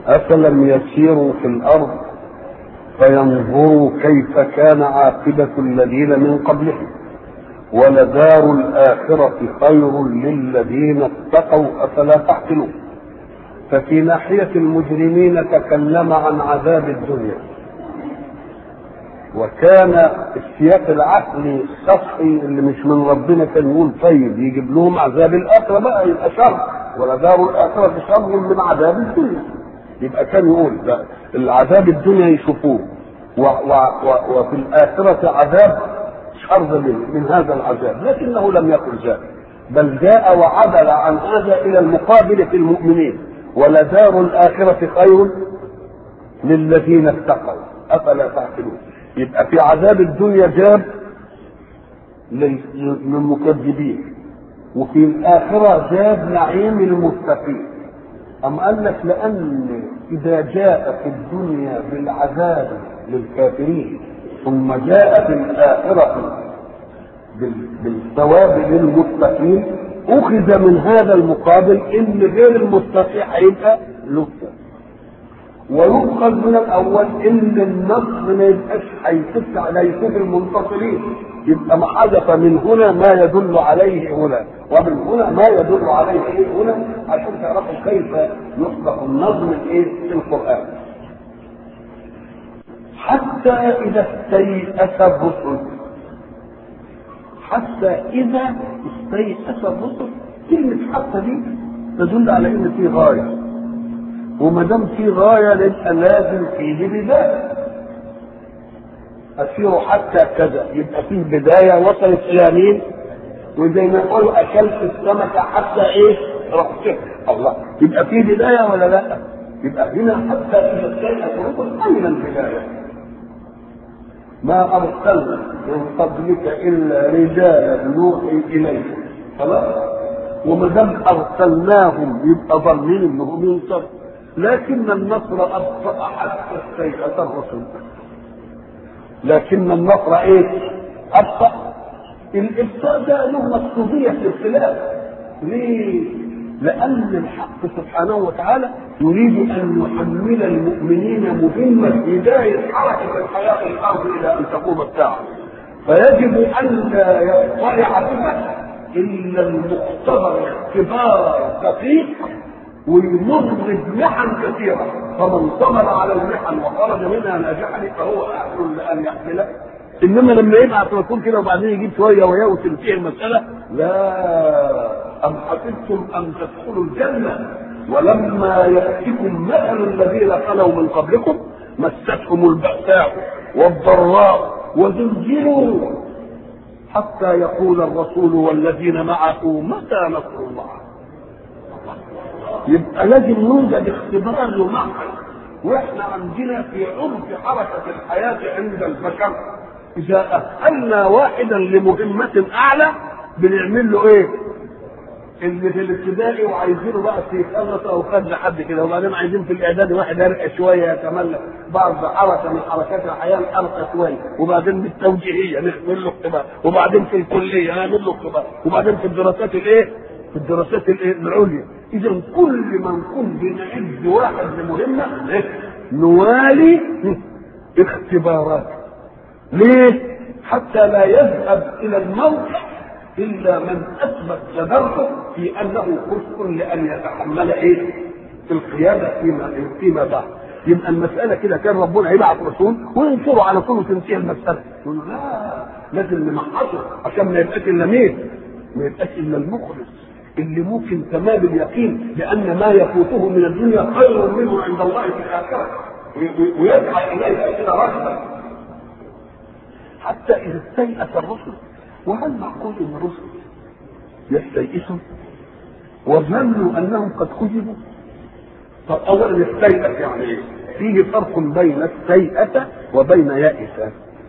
أفلم يسيروا في الأرض فينظروا كيف كان عاقبة الذين من قبلهم ولدار الآخرة خير للذين اتقوا أفلا تعقلون ففي ناحية المجرمين تكلم عن عذاب الدنيا وكان السياق العقلي السطحي اللي مش من ربنا كان يقول طيب يجيب لهم عذاب الآخرة بقى يبقى شر ولدار الآخرة شر من عذاب الدنيا يبقى كان يقول ده العذاب الدنيا يشوفوه و و و وفي الآخرة عذاب شر من, من هذا العذاب لكنه لم يقل ذلك بل جاء وعدل عن هذا إلى المقابل في المؤمنين ولدار الآخرة خير للذين اتقوا أفلا تعقلون يبقى في عذاب الدنيا جاب للمكذبين وفي الآخرة جاب نعيم المتقين أم قال لك لأن إذا جاء في الدنيا بالعذاب للكافرين ثم جاء في الآخرة بالثواب للمتقين أخذ من هذا المقابل إن غير المتقي هيبقى له ويؤخذ من الأول إن النصر ما يبقاش هيفك على يكون المنتصرين يبقى ما حدث من هنا ما يدل عليه هنا ومن هنا ما يدل عليه ايه هنا عشان تعرفوا كيف يطلق النظم الايه في القران حتى اذا استيأس الرسل حتى اذا استيأس الرسل كلمة حتى دي تدل على ان في غاية وما دام في غاية يبقى لازم فيه بداية أسير حتى كذا يبقى فيه بداية وصلت إلى مين؟ وزي ما يقولوا أكلت السمكة حتى إيه؟ رحت الله يبقى فيه بداية ولا لا؟ يبقى هنا حتى إذا استيأس الرسل أين البداية؟ ما أرسلنا من قبلك إلا رجالا نوحي إليهم خلاص؟ وما دام أرسلناهم يبقى ظنين إنهم ينصروا لكن النصر أبطأ حتى استيأس الرسل لكن النصر ايه؟ ابطا الابطاء ده له مقصوديه في الخلاف ليه؟ لان الحق سبحانه وتعالى يريد ان يحمل المؤمنين مهمه بدايه حركه الحياه في الارض الى ان تقوم الساعه فيجب ان لا يطلع بها الا المختبر اختبار دقيق ويمر بمحن كثيرة فمن صبر على المحن وخرج منها ناجحا فهو أهل لأن يحمله إنما لما يبعث رسول كده وبعدين يجيب شوية وياه وتنتهي المسألة لا أم حسبتم أن تدخلوا الجنة ولما يأتكم مثل الذين خلوا من قبلكم مستهم البأساء والضراء وزلزلوا حتى يقول الرسول والذين معه متى نصر الله يبقى لازم يوجد اختبار يمحص واحنا عندنا في عمق حركه الحياه عند البشر اذا اهلنا واحدا لمهمه اعلى بنعمل له ايه؟ اللي في الابتدائي وعايزينه بقى في خلص او خد حد كده وبعدين عايزين في الاعدادي واحد يرقى شويه يتملك بعض حركه من حركات الحياه ارقى شويه وبعدين بالتوجيهيه نعمل له اختبار وبعدين في الكليه نعمل له اختبار وبعدين في الدراسات الايه؟ في الدراسات العليا اذا كل ما نكون بنعد واحد لمهمه نوالي اختبارات ليه حتى لا يذهب الى الموقع الا من اثبت جدارته في انه كفء لان يتحمل ايه القياده فيما فيما بعد يبقى المسألة كده كان ربنا هيبعث رسول وينصره على طول وتنتهي المسألة يقول لا لازم نمحصه عشان ما يبقاش إلا مين؟ ما يبقاش إلا المخلص اللي ممكن تمام اليقين لان ما يفوته من الدنيا خير منه عند الله في الاخره ويسعى اليه كده رغبه حتى اذا استيأس الرسل وهل معقول ان الرسل يستيئسوا وظنوا انهم قد كذبوا طب اولا استيأس يعني ايه؟ فيه فرق بين استيأس وبين يائس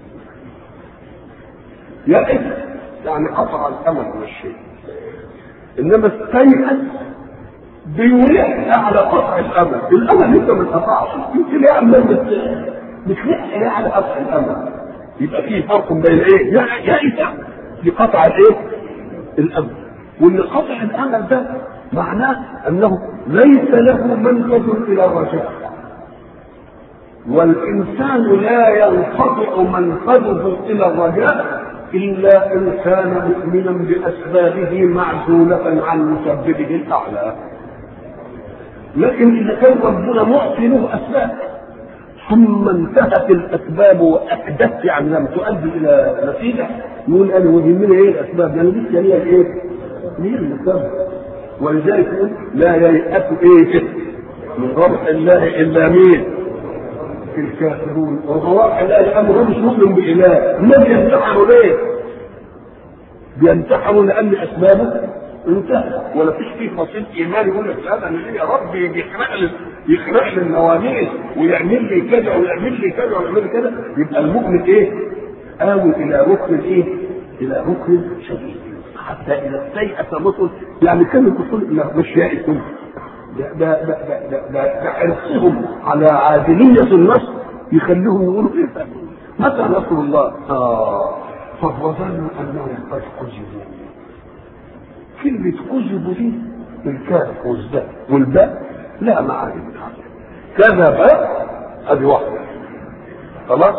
يائس يعني قطع الامل من الشيء انما استيأس بيريح على قطع الامل الامل انت ما تقطعش يمكن يعمل بتريح عليه على قطع الامل يبقى في فرق بين ايه يائس لقطع الايه الامل واللي قطع الامل ده معناه انه ليس له منفذ الى الرجاء والإنسان لا ينقطع منفذه إلى الرجاء إلا إن كان مؤمنا بأسبابه معزولة عن مسببه الأعلى لكن إذا كان ربنا معطي له أسباب ثم انتهت الأسباب وأحدثت يعني لم تؤدي إلى نتيجة يقول أنا ويهمني إيه الأسباب؟ يعني لسه هي إيه؟ هي الأسباب ولذلك يقول لا ييأس إيه؟ من روح الله إلا مين؟ الكافرون وروح الله الأمر مش مؤمن بإله ما بيمتحنوا ليه؟ بيمتحنوا لأن أسبابه انتهى ولا فيش فيه فصيل ايمان يقول لك لا انا يا رب يخلق لي يخلق لي النواميس ويعمل لي كذا ويعمل لي كذا ويعمل لي كذا يبقى المؤمن ايه؟ آوي الى ركن ايه؟ الى ركن شديد حتى اذا استيأس الرسل يعني كان الرسل مش يائسون ده ده ده ده ده, ده حرصهم على عادلية النصر يخليهم يقولوا ايه متى نصر الله؟ اه فظنوا انهم قد كذبوا كلمة كذبوا دي الكاف والزاء والباء لا معاني كذب ادي واحدة خلاص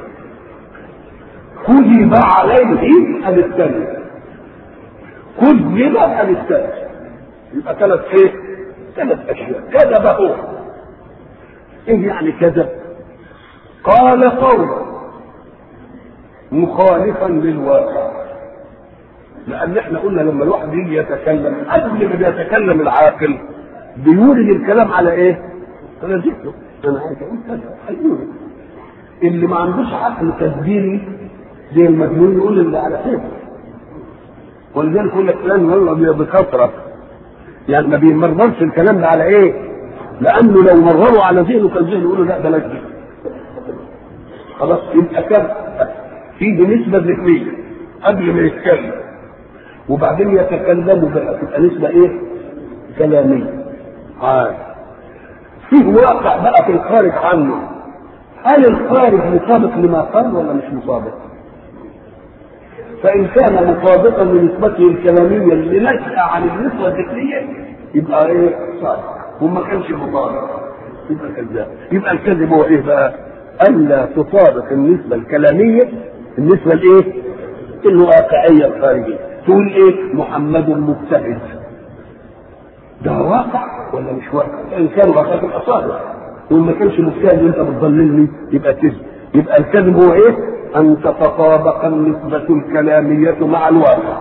كذب عليه ادي الثانية كذب ادي الثالث يبقى ثلاث ايه؟ ثلاث اشياء كذب هو ايه يعني كذب؟ قال قول مخالفا للواقع لان احنا قلنا لما الواحد يجي يتكلم قبل ما بيتكلم العاقل بيولد الكلام على ايه؟ انا ذكره انا عايز اقول كذا هيقول اللي ما عندوش عقل تدبيري زي المجنون يقول اللي على خير ولذلك يقول لك فلان والله بكثره يعني ما بيمررش الكلام ده على ايه؟ لانه لو مرروا على ذهنه كان ذهنه يقول له لا بلاش دي خلاص يبقى كذب في نسبه ذهنيه قبل ما يتكلم وبعدين يتكلموا بقى تبقى نسبة ايه؟ كلامية. عاد. فيه واقع بقى في الخارج عنه. هل الخارج مطابق لما قال ولا مش مطابق؟ فإن كان مطابقا لنسبته الكلامية اللي نشأ عن النسبة الذكرية يبقى ايه؟ صادق. وما كانش مطابق يبقى كذاب. يبقى الكذب هو ايه بقى؟ ألا تطابق النسبة الكلامية النسبة الايه؟ الواقعية الخارجية. تقول ايه محمد مجتهد ده واقع ولا مش واقع ان كان واقع تبقى صادق وان ما كانش مجتهد وانت بتضللني يبقى كذب يبقى الكذب هو ايه ان تتطابق النسبة الكلامية مع الواقع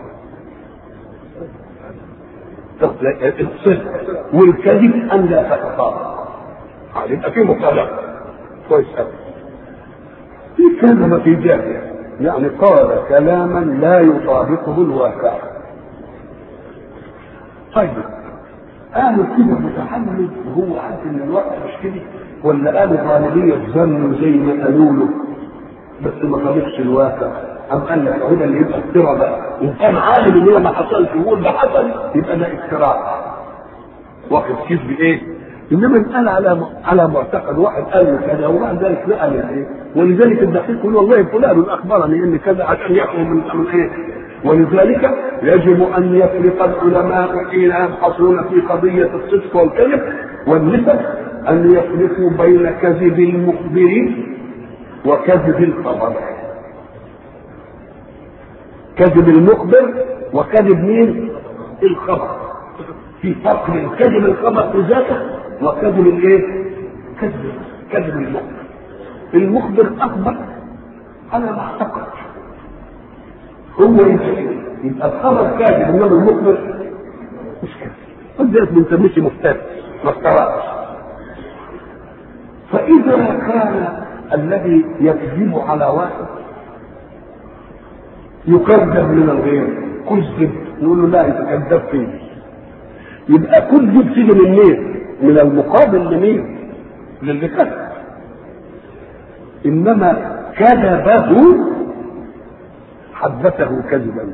الصدق والكذب ان لا تتطابق يبقى في مطابقة كويس قوي في كلمة في جاهل يعني قال كلاما لا يطابقه الواقع طيب قالوا كده متحمل وهو عارف ان الواقع مش كده ولا قالوا غالبية ظن زي ما قالوا له بس ما طابقش الواقع أم قال لك هنا اللي يبقى افتراء بقى إن كان عالم إن هي ما حصلش ويقول ده حصل يبقى ده افتراء واخد كذب إيه؟ انما يتقال على على معتقد واحد قال له كذا وبعد ذلك نقل يعني ولذلك الدقيق يقول والله فلان اخبرني ان كذا عشان يحكم من من ايه ولذلك يجب ان يفرق العلماء حين يبحثون في قضيه الصدق والكذب والنسب ان يفرقوا بين كذب المخبر وكذب الخبر كذب المخبر وكذب مين؟ الخبر في فرق بين كذب الخبر في ذاته وكذب الايه؟ كذب كذب المخبر المخبر اخبر على ما اعتقد هو يبقى الخبر كاذب انما المخبر مش كاذب ولذلك ما نسميش مفتري ما افتراش فاذا كان الذي يكذب على واحد يكذب من الغير كذب نقول له لا انت كذاب فيه يبقى كذب تيجي من مين؟ من المقابل لمين؟ للي كذب انما كذبه حدثه كذبا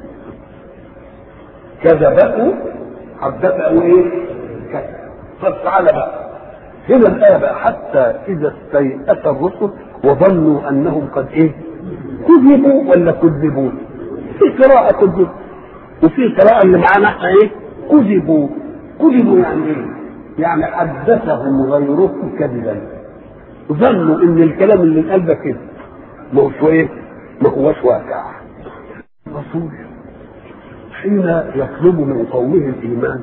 كذبه حدثه ايه؟ كذب طب تعالى بقى هنا الآية بقى حتى إذا استيأس الرسل وظنوا أنهم قد إيه؟ كذبوا ولا كذبوا؟ في قراءة كذبوا وفي قراءة اللي معانا احنا إيه؟ كذبوا كذبوا يعني إيه؟ يعني حدثهم غيرهم كذبا ظنوا ان الكلام اللي من قلبك كده ما هوش ايه؟ ما هوش واقع الرسول حين يطلب من قومه الايمان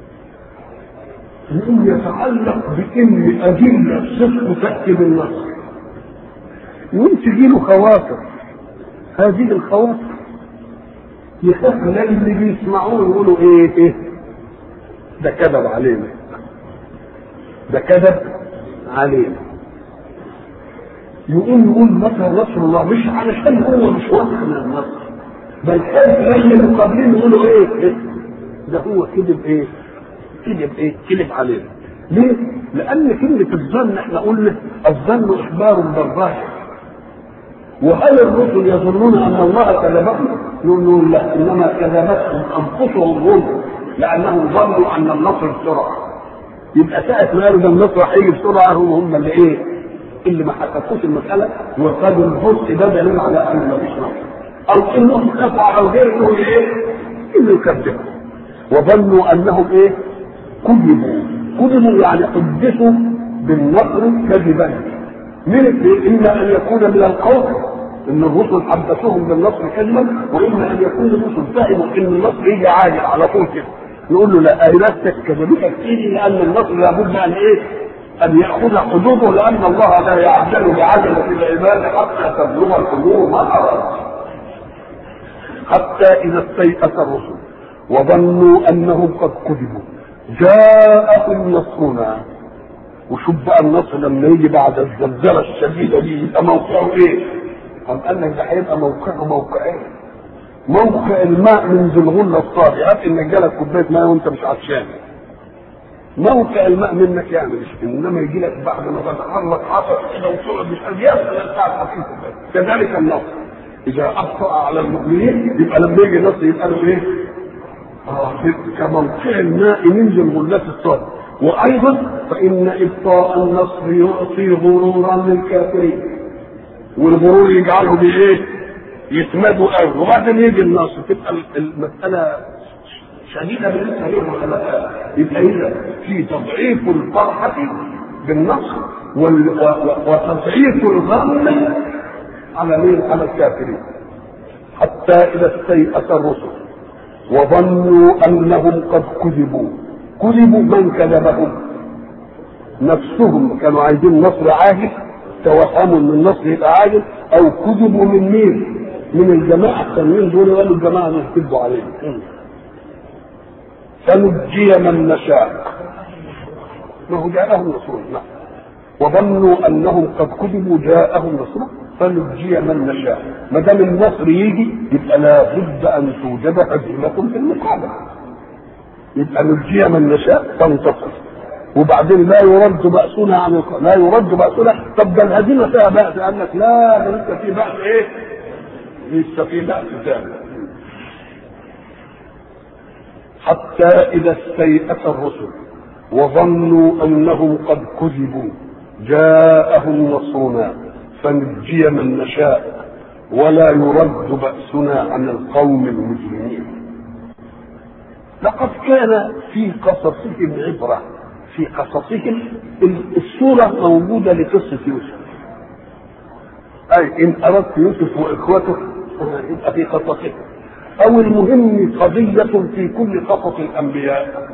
لم يتعلق بان ادله الصدق تاتي بالنصر يقوم تجي له خواطر هذه الخواطر يخاف من اللي بيسمعوه يقولوا ايه ايه ده كذب علينا ده كذب علينا يقوم يقول متى نصر الله مش علشان هو مش واثق من النصر بل خايف من المقابلين يقولوا ايه إيه؟ ده هو كذب ايه كذب ايه كذب علينا ليه؟ لأن كلمة الظن احنا قلنا الظن إخبار بالظاهر وهل الرسل يظنون ان الله كذبهم؟ يقولون لا انما كذبتهم انفسهم هم لانهم ظنوا ان النصر بسرعه. يبقى ساعة ما قالوا ده النصر هيجي بسرعه هم هم اللي ايه؟ اللي ما حققوش المساله وخدوا الجزء ده دليل على ان ما فيش نصر. او انهم خافوا على غير انه ايه؟ انه يكذبوا. وظنوا انهم ايه؟ كذبوا. كذبوا يعني حدثوا بالنصر كذبا. من اما ان يكون من القول ان الرسل حدثوهم بالنصر كذبا واما ان يكون الرسل فهموا ان النصر يجي عاجل على طول كده يقول له لا ايلاتك كذبتك فيه لان النصر لابد ان ايه؟ ان ياخذ حدوده لان الله لا يعجل بعجله العباد حتى تبلغ الامور ما اراد حتى اذا استيأس الرسل وظنوا انهم قد كذبوا جاءهم نصرنا وشوف بقى النصر لما يجي بعد الزلزله الشديده دي يبقى موقعه ايه؟ طب قال لك ده هيبقى موقعه موقعين موقع الماء من ذي الغله الصافي هات انك جالك كوبايه ماء وانت مش عطشان موقع الماء منك يعني مش انما يجي لك بعد ما تتحرك عطش كده وتقعد مش قادر يصل بتاع خفيف كذلك النصر اذا اخطا على المؤمنين يبقى لما يجي النصر يبقى له ايه؟ اه كموقع الماء من ذي الغلات الصافي وايضا فان ابطاء النصر يعطي غرورا للكافرين والغرور يجعله بايه؟ يسمدوا قوي وبعدين يجي النصر تبقى المساله شديده بالنسبه لهم ولا لا؟ يبقى اذا في تضعيف الفرحه بالنصر وتضعيف الغم على مين؟ على الكافرين حتى اذا استيأس الرسل وظنوا انهم قد كذبوا كذبوا من كذبهم نفسهم كانوا عايزين نصر عاجل توهموا ان النصر يبقى عاجل او كذبوا من مين؟ من الجماعه التانيين دول قالوا الجماعه دول كذبوا علينا. فنجي من نشاء. ما هو جاءهم نصرنا وظنوا انهم قد كذبوا جاءهم نصرنا فنجي من نشاء. ما دام النصر يجي يبقى لابد ان توجد هزيمه في المقابله. يبقى نجي من نشاء تنتصر. وبعدين لا يرد بأسنا عن الق... لا يرد بأسنا طب ده الهزيمة فيها بأس قال لك لا ده لسه في بأس إيه؟ لسه في بأس ثاني حتى إذا استيأس الرسل وظنوا أنهم قد كذبوا جاءهم نصرنا فنجي من نشاء ولا يرد بأسنا عن القوم المجرمين لقد كان في قصصهم عبره في قصصهم الصورة موجودة لقصة يوسف أي إن أردت يوسف وإخوته يبقى في قصصهم أو المهم قضية في كل قصص الأنبياء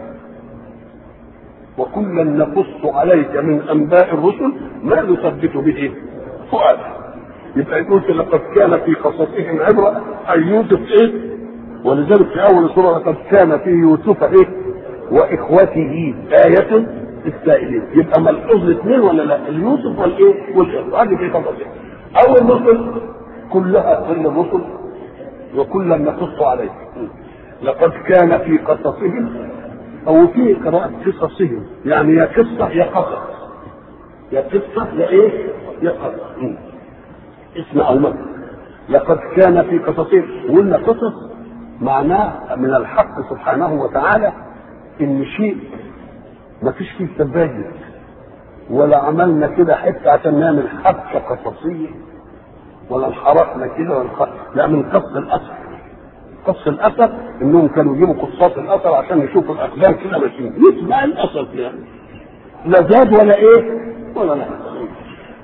وكلا نقص عليك من أنباء الرسل ما نثبت به فؤاد يبقى يقول لقد كان في قصصهم عبرة أي يوسف إيه ولذلك في أول السورة لقد كان في يوسف إيه واخوته آية السائلين يبقى ملحوظ الاثنين ولا لا؟ اليوسف والايه؟ والاخوه هذه في تفاصيل. أو الرسل كلها كل الرسل وكلا نقص عليك. لقد كان في قصصهم أو في قراءة قصصهم يعني يا قصة يا قصص. يا قصة يا إيه؟ يا قصص. اسم أو مكة. لقد كان في قصصهم وقلنا قصص معناه من الحق سبحانه وتعالى ان شيء ما فيش فيه تباين ولا عملنا كده حته عشان نعمل حبكه قصصيه ولا انحرفنا كده ولا لا من قص الاثر قص الاثر انهم كانوا يجيبوا قصاص الاثر عشان يشوفوا الاقدام كده ماشيين يتبع الاثر يعني لا زاد ولا ايه ولا لا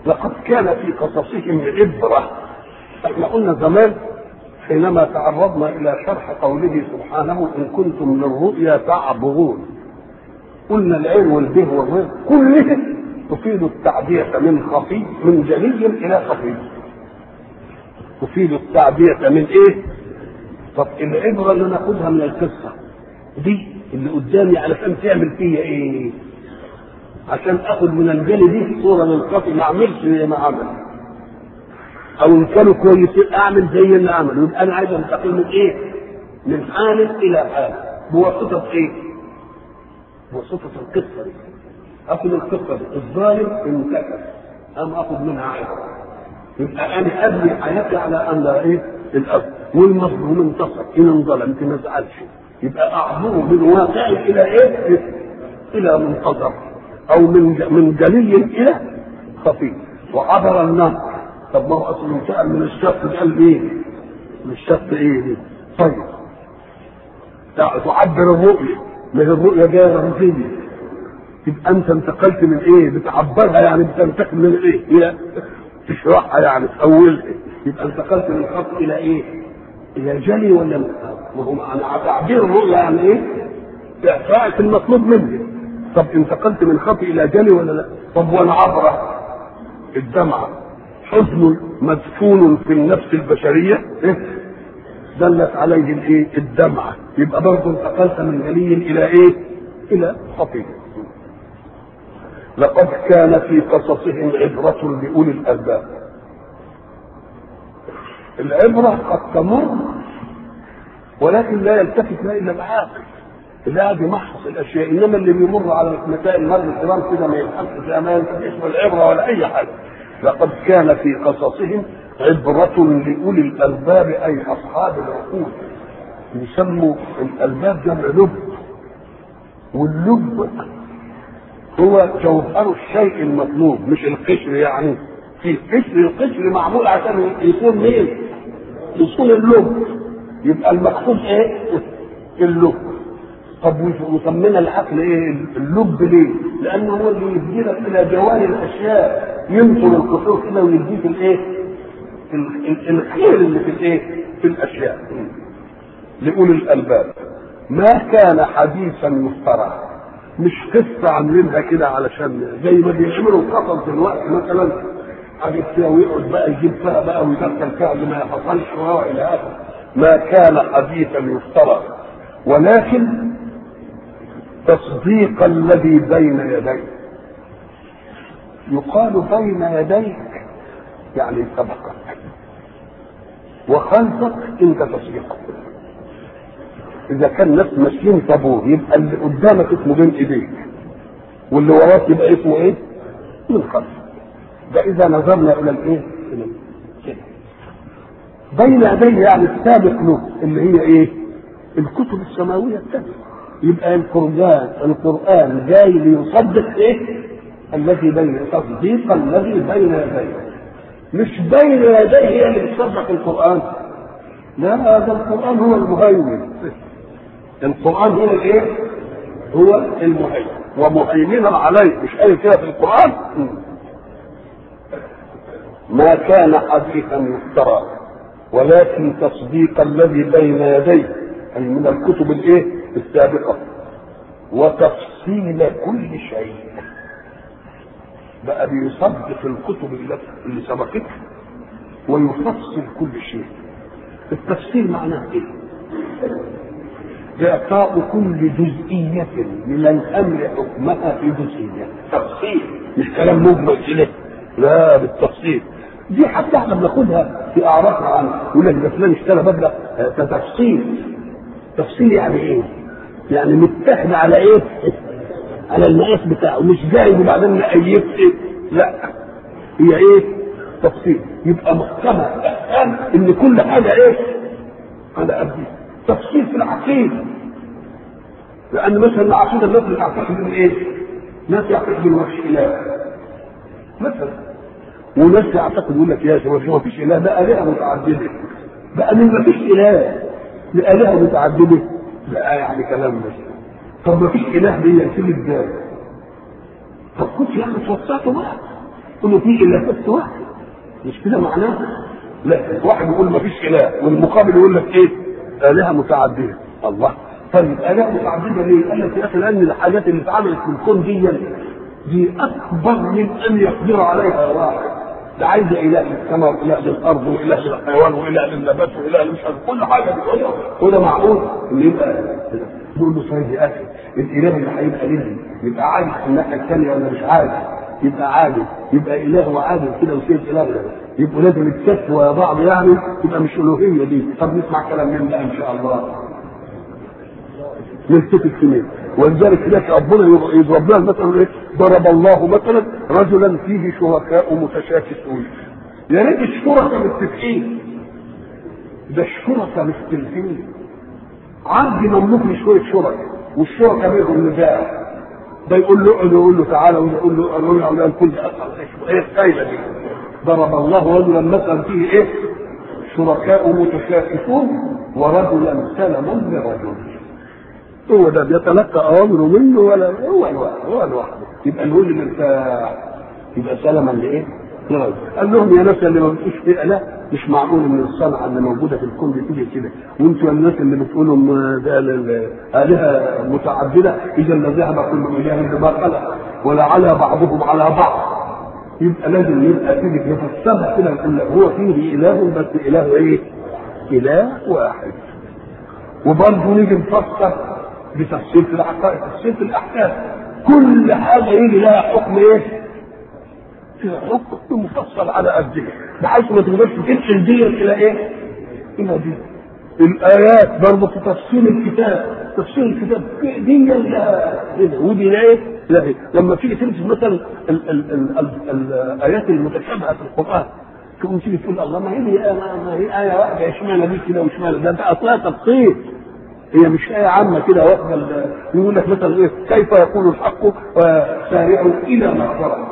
لقد كان في قصصهم عبرة احنا قلنا زمان حينما تعرضنا إلى شرح قوله سبحانه إن كنتم للرؤيا تعبرون قلنا العين والبه والغير كلها تفيد التعبية من خفي من جلي إلى خفي تفيد التعبية من إيه؟ طب العبرة اللي ناخدها من القصة دي اللي قدامي علشان تعمل فيا إيه؟ عشان اخد من الجلي دي صوره للخفي ما اعملش زي ما عمل او ان كانوا كويسين اعمل زي اللي عملوا يبقى انا عايز انتقل من ايه؟ من حال الى حال بواسطه ايه؟ بواسطه القصه دي اخد القصه دي الظالم انتكس ام اخد منها عبره يبقى انا ابني حياتي على ان لا ايه؟ الاب والمظلوم انتصر ان انظلمت ما زعلش يبقى اعبره من واقع الى ايه؟ الى منتظر او من من جلي الى خفي وعبر النهر طب ما هو اصلا سال من الشط قال ايه؟ من الشط ايه دي؟ طيب تعبر الرؤية ما هي الرؤية جاية رمزية يبقى انت انتقلت من ايه؟ بتعبرها يعني بتنتقل من ايه؟ الى تشرحها يعني تأولها يبقى انتقلت من الخط الى ايه؟ الى جلي ولا ما هو معنى تعبير الرؤية يعني ايه؟ اعطاء المطلوب مني طب انتقلت من خطي الى جلي ولا لا؟ طب والعبره الدمعه حزن مدفون في النفس البشريه إيه؟ دلت عليه الايه؟ الدمعه يبقى برضه انتقلت من جلي الى ايه؟ الى خطي لقد كان في قصصهم عبرة لأولي الألباب. العبرة قد تمر ولكن لا يلتفت لها إلا العاقل. لا بمحص الاشياء انما اللي بيمر على مسائل مر الكرام كده ما يلحقش لا ما يلتفتش العبره ولا اي حاجه لقد كان في قصصهم عبرة لأولي الألباب أي أصحاب العقول يسموا الألباب جمع لب واللب هو جوهر الشيء المطلوب مش القشر يعني في قشر القشر معمول عشان يكون مين؟ يكون اللب يبقى المقصود ايه؟ اللب طب وسمينا العقل ايه؟ اللب ليه؟ لانه هو اللي يدينا الى جوانب الاشياء ينطر القصور كده ويديك الايه؟ الخير اللي في الايه؟ في الاشياء. لاولي الالباب. ما كان حديثا يفترى. مش قصه عاملينها كده علشان زي ما بيعملوا قصص دلوقتي مثلا حاجات فيها ويقعد بقى يجيب فيها بقى ويدخل فيها اللي ما حصلش والى اخره. ما كان حديثا يفترى ولكن تصديق الذي بين يديك يقال بين يديك يعني سبقك وخلفك انت تصديقك اذا كان ناس ماشيين طابور يبقى اللي قدامك اسمه بين ايديك واللي وراك يبقى اسمه ايه؟ من خلفك ده اذا نظرنا الى الايه؟ الى كده بين يديه يعني السابق له اللي هي ايه؟ الكتب السماويه الثانيه يبقى القرآن القرآن جاي ليصدق ايه؟ الذي بين تصديق الذي بين يديه مش بين يديه هي اللي بتصدق القرآن لا هذا القرآن هو المهيمن القرآن هو الايه؟ هو المهيمن ومهيمنا عليه مش قايل كده في القرآن ما كان حديثا يفترى ولكن تصديق الذي بين يديه أي من الكتب الايه؟ السابقة وتفصيل كل شيء بقى بيصدق الكتب اللي سبقته ويفصل كل شيء التفصيل معناه ايه؟ إعطاء كل جزئية من الأمر حكمها في جزئية تفصيل مش كلام مجمل كده لا بالتفصيل دي حتى احنا بناخدها في اعرافنا عن يقول لك ده فلان اشترى مبلغ تفصيل تفصيل يعني ايه؟ يعني متحد على ايه؟ على المقاس بتاعه مش جاي وبعدين نقيت ايه؟ لا هي ايه؟ تفصيل يبقى محكمة احكام ان كل حاجة ايه؟ على قد تفصيل في العقيدة لأن مثلا العقيدة الناس بتعتقد من ايه؟ ناس يعتقد من وحش إله مثلا وناس يعتقد يقول لك يا شباب ما فيش إله ده آلهة متعددة بقى من ما فيش إله لآلهة متعددة بقى يعني كلام مش طب ما فيش إله دي ينسل ازاي؟ طب كنت يعني توسعته بقى تقول له في اله بس واحد مش كده معناه لا واحد يقول ما فيش اله والمقابل يقول لك ايه الهه متعدده الله طيب الهه متعدده ليه؟ قال لك يا اخي لان الحاجات اللي اتعملت في الكون دي دي اكبر من ان يقدر عليها واحد ده عايز اله للسماء واله للارض واله للحيوان واله للنبات واله مش عارف كل حاجه وده معقول ان يبقى تقول له طيب يا اخي الاله اللي هيبقى ليه يبقى عادي في الناحيه الثانيه ولا مش عادي يبقى عادل يبقى اله وعادل كده وسيد اله يبقوا لازم يتكتفوا يا بعض يعني يبقى مش الوهيه دي طب نسمع كلام من ده ان شاء الله نلتفت سنين ولذلك هناك ربنا يضرب لنا مثلا ايه ضرب الله مثلا رجلا فيه شركاء متشاكسون يا ريت الشركاء متفقين ده الشركاء مختلفين عندي مملوك لشويه شركاء والشركاء بينهم نزاع ده يقول له اقعد يقول له تعالى ويقول له قالوا له على الكل ايه الفايده دي ضرب الله رجلا مثلا فيه ايه شركاء متشاكسون ورجلا سلما لرجل هو ده بيتلقى اوامره منه ولا هو الواحد هو الواحد يبقى نقول مرتاح يبقى سلما لايه؟ لرجل قال لهم يا ناس اللي ما بتقولش فيه لا مش معقول ان الصنعه اللي موجوده في الكون دي تيجي كده وانتوا الناس اللي بتقولوا ده الهه متعدده اذا لذهب كل اله بما خلق ولعلى بعضهم على بعض يبقى لازم يبقى كده يفسرها كده يقول لك هو فيه اله بس اله ايه؟ اله واحد وبرضه نيجي نفسر بتفسير في العقائد تفسير في الاحكام كل حاجه يجي لها حكم ايه؟ فيها حكم مفصل على قدها بحيث ما تقدرش تنقل دي الى ايه؟ الى دي الايات برضه في تفسير الكتاب تفسير الكتاب دي لها ودي لا ايه؟ لا إيه؟ لما تيجي تمسك مثلا ال ال ال ال الايات المتشابهه في القران تقوم تيجي تقول الله ما هي ما هي ايه واحده اشمعنى دي كده واشمعنى ده انت اصلها تفصيل هي مش آية عامة كده واخدة يقول لك مثلا إيه كيف يقول الحق سارعوا إلى مغفرة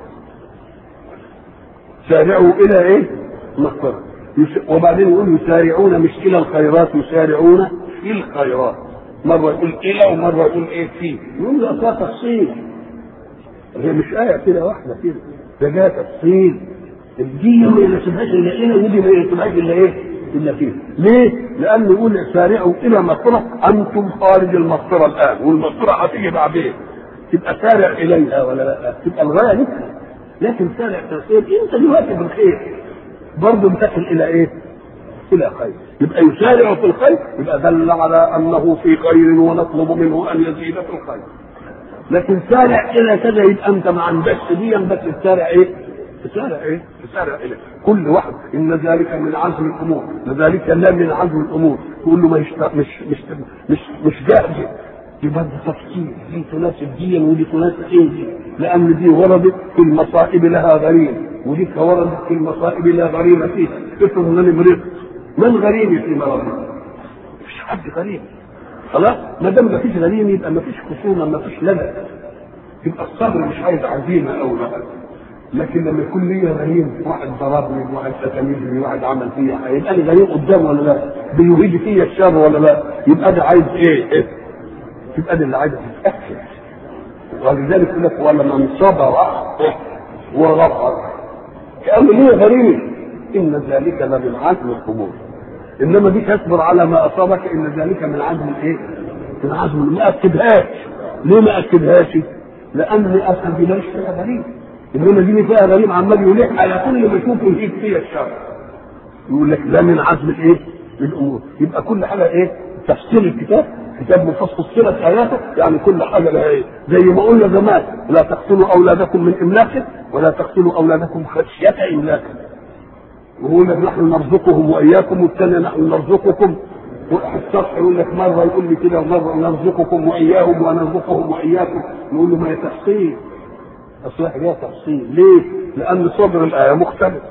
سارعوا إلى إيه؟ مغفرة وبعدين يقول يسارعون مش إلى الخيرات يسارعون في الخيرات مرة يقول إلى ومرة يقول إيه في يقول ده أصلا تفصيل هي مش آية كده واحدة كده ده جاء تفصيل دي ما يناسبهاش إلا إلى ودي ما يناسبهاش إلا إيه؟ الا فيه ليه لان يقول سارعوا الى مغفره انتم خارج المغفره الان والمغفره هتيجي بعدين تبقى سارع اليها ولا لا تبقى الغايه لك لكن سارع في الخير انت دلوقتي بالخير برضه انتقل الى ايه الى خير يبقى يسارع في الخير يبقى دل على انه في خير ونطلب منه ان يزيد في الخير لكن سارع الى كذا يبقى انت ما عندكش دي بس تسارع ايه تسارع ايه؟ تسارع اليه كل واحد ان ذلك من عزم الامور ذلك لا من عزم الامور تقول له ما مش مش مش مش, مش جاهز يبقى ده تفصيل دي تناسب دي ودي تناسب ايه دي لان دي وردت في المصائب لها غريم ودي وردت في المصائب لا غريم فيها افرض ان انا مرضت من غريمي في مرضي؟ مفيش حد غريم خلاص ما دام مفيش غريم يبقى مفيش خصومه مفيش لدى يبقى الصبر مش عايز عزيمه او لا لكن لما يكون ليا غريم واحد ضربني واحد شتمني واحد عمل فيا هيبقى لي غريم قدام ولا لا؟ بيريد فيا الشر ولا لا؟ يبقى ده عايز ايه؟ إيه؟ يبقى ده اللي عايز يتاكد ولذلك يقول لك ولمن صبر وغفر كانه ليه غريم ان ذلك لمن عزم الامور انما دي تصبر على ما اصابك ان ذلك من عزم الايه؟ من عزم ما اكدهاش ليه ما اكدهاش؟ لان اصلا دي ماليش فيها غريم انما دي فيها غريم عمال يلح على كل ما يشوف يجيب فيها الشر يقول لك ده من عزم الايه؟ الامور يبقى كل حاجه ايه؟ تفسير الكتاب كتاب مفصل صلة آياته يعني كل حاجة لها إيه؟ زي ما قلنا زمان لا تقتلوا أولادكم من إملاق ولا تقتلوا أولادكم خشية إملاق ويقول لك نحن نرزقهم وإياكم والثانية نحن نرزقكم الصفح يقول لك مرة يقول لي كده ومرة نرزقكم وإياهم ونرزقهم وإياكم نقول له ما هي تفصيل أصل حاجة تفصيل ليه؟ لأن صدر الآية مختلف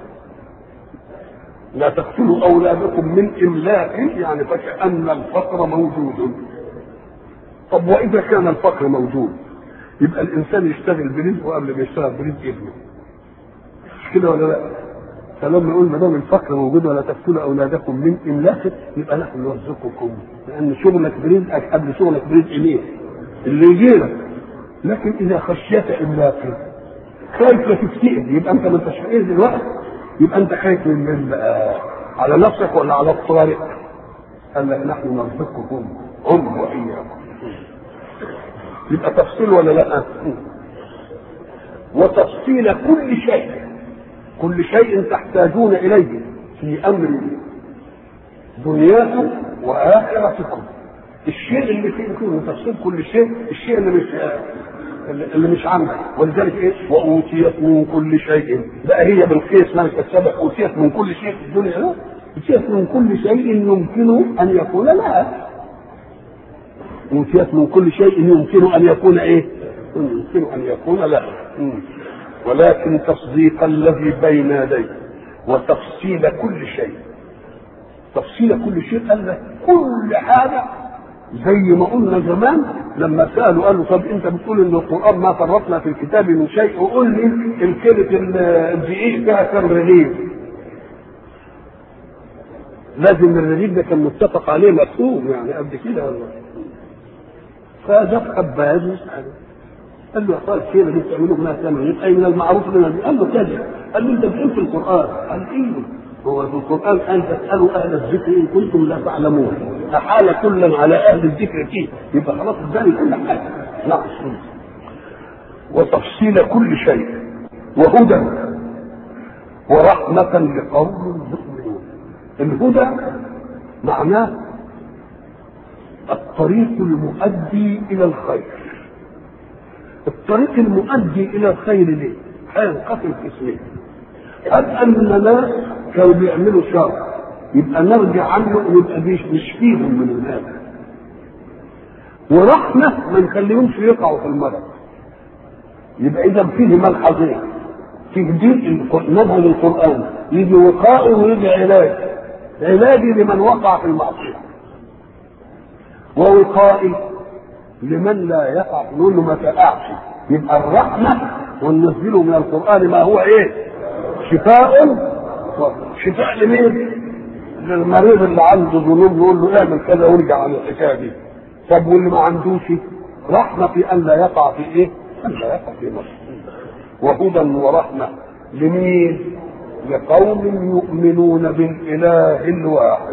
لا تقتلوا أولادكم من إملاق يعني فكأن الفقر موجود طب وإذا كان الفقر موجود يبقى الإنسان يشتغل برزقه قبل ما يشتغل برزق ابنه مش كده ولا لا؟ فلما يقول ما دام الفقر موجود ولا تقتلوا أولادكم من إملاق يبقى نحن نرزقكم لأن شغلك برزقك قبل شغلك برزق مين؟ اللي يجيلك لكن إذا خشيت إملاق خايف لا تفتئر يبقى انت ما انتش فقير دلوقتي يبقى انت خايف من من بقى على نفسك ولا على الطارق قال لك نحن نرزقكم هم واياكم يبقى تفصيل ولا لا وتفصيل كل شيء كل شيء تحتاجون اليه في امر دنياكم واخرتكم الشيء اللي فيه يكون تفصيل كل شيء الشيء اللي مش اللي مش عندك ولذلك ايه واوتيت من كل شيء لا هي بالقيس ما السبب اوتيت من كل شيء في الدنيا لا اوتيت من كل شيء يمكن ان يكون لها اوتيت من كل شيء يمكن ان يكون ايه يمكن ان يكون لها ولكن تصديق الذي بين يديه وتفصيل كل شيء تفصيل كل شيء قال لك كل حاجه زي ما قلنا زمان لما سالوا قالوا طب انت بتقول ان القران ما فرطنا في الكتاب من شيء وقول لي الكلمه الدقيق فيها كم رغيف لازم الرغيف ده كان متفق عليه مفهوم يعني قد كده ولا فجاب خباز وسأله قال له يا اخويا الكلمه دي بتعملوا منها كام رغيف اي من المعروف منها دي قال له كذا قال له انت بتقول في القران قال ايوه هو في القرآن أن تسألوا أهل الذكر إن كنتم لا تعلمون أحال كلا على أهل الذكر فيه يبقى خلاص اداني كل حاجة نعم وتفصيل كل شيء وهدى ورحمة لقوم يؤمنون الهدى معناه الطريق المؤدي إلى الخير الطريق المؤدي إلى الخير ليه؟ هينقسم قسمين قد أن ناس كانوا بيعملوا شر يبقى نرجع عنه ويبقى مش فيهم من الناس ورحمة ما نخليهمش يقعوا في المرض يبقى إذا فيه ملحظين فيه دين منهج القرآن يجي وقائي ويجي علاج علاجي لمن وقع في المعصية ووقائي لمن لا يقع نقول له ما تقعش يبقى الرحمة وننزله من القرآن ما هو إيه؟ شفاء شفاء لمين؟ للمريض اللي عنده ذنوب يقول له اعمل كذا وارجع عن الحكايه دي. طب واللي ما عندوش رحمه في ان لا يقع في ايه؟ ان لا يقع في مصر. وهدى ورحمه لمين؟ لقوم يؤمنون بالاله الواحد.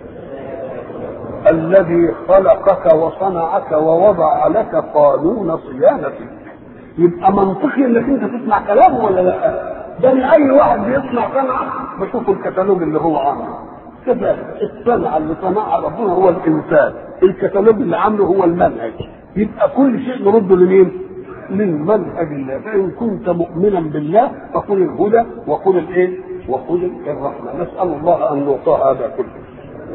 الذي خلقك وصنعك ووضع لك قانون صيانتك. يبقى منطقي انك انت تسمع كلامه ولا لا؟ ده اي واحد بيصنع صنعه بشوف الكتالوج اللي هو عامله كده الصنعه اللي صنعها ربنا هو الانسان الكتالوج اللي عامله هو المنهج يبقى كل شيء نرده لمين؟ للمنهج الله فان كنت مؤمنا بالله فقل الهدى وقل الايه؟ وقل الرحمه نسال الله ان نعطى هذا كله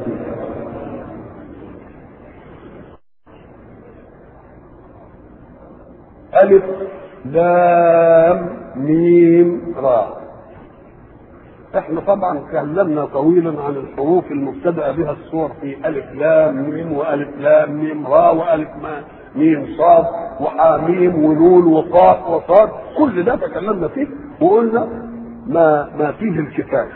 ألف لام ميم راء احنا طبعا تكلمنا طويلا عن الحروف المبتدأ بها الصور في ألف لام ميم وألف لام ميم راء وألف ميم صاد وحاميم ونون وقاف وصاد كل ده تكلمنا فيه وقلنا ما ما فيه الكفاية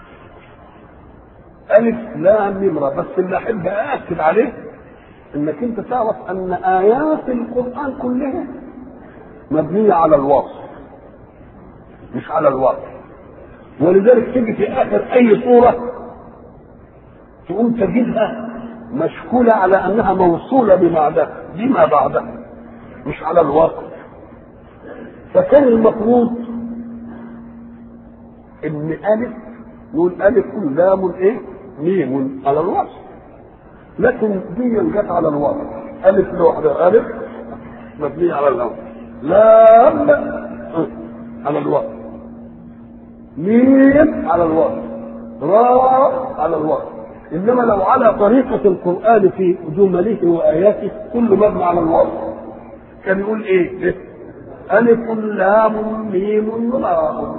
ألف لام ميم راء بس اللي أحب أأكد عليه إنك أنت تعرف أن آيات القرآن كلها مبنية على الوصف مش على الوصف ولذلك تيجي في اخر اي صورة تقوم تجدها مشكولة على انها موصولة ببعدها بما بعدها مش على الوصف فكان المفروض ان الف نقول الف لام ايه ميم على الوصف لكن دي جت على الوصف الف لوحدها الف مبنية على الوصف لام على الوصف ميم على الوصف راء على الوصف انما لو على طريقه القران في جمله واياته كل مبني على الوصف كان يقول ايه الف لام ميم راء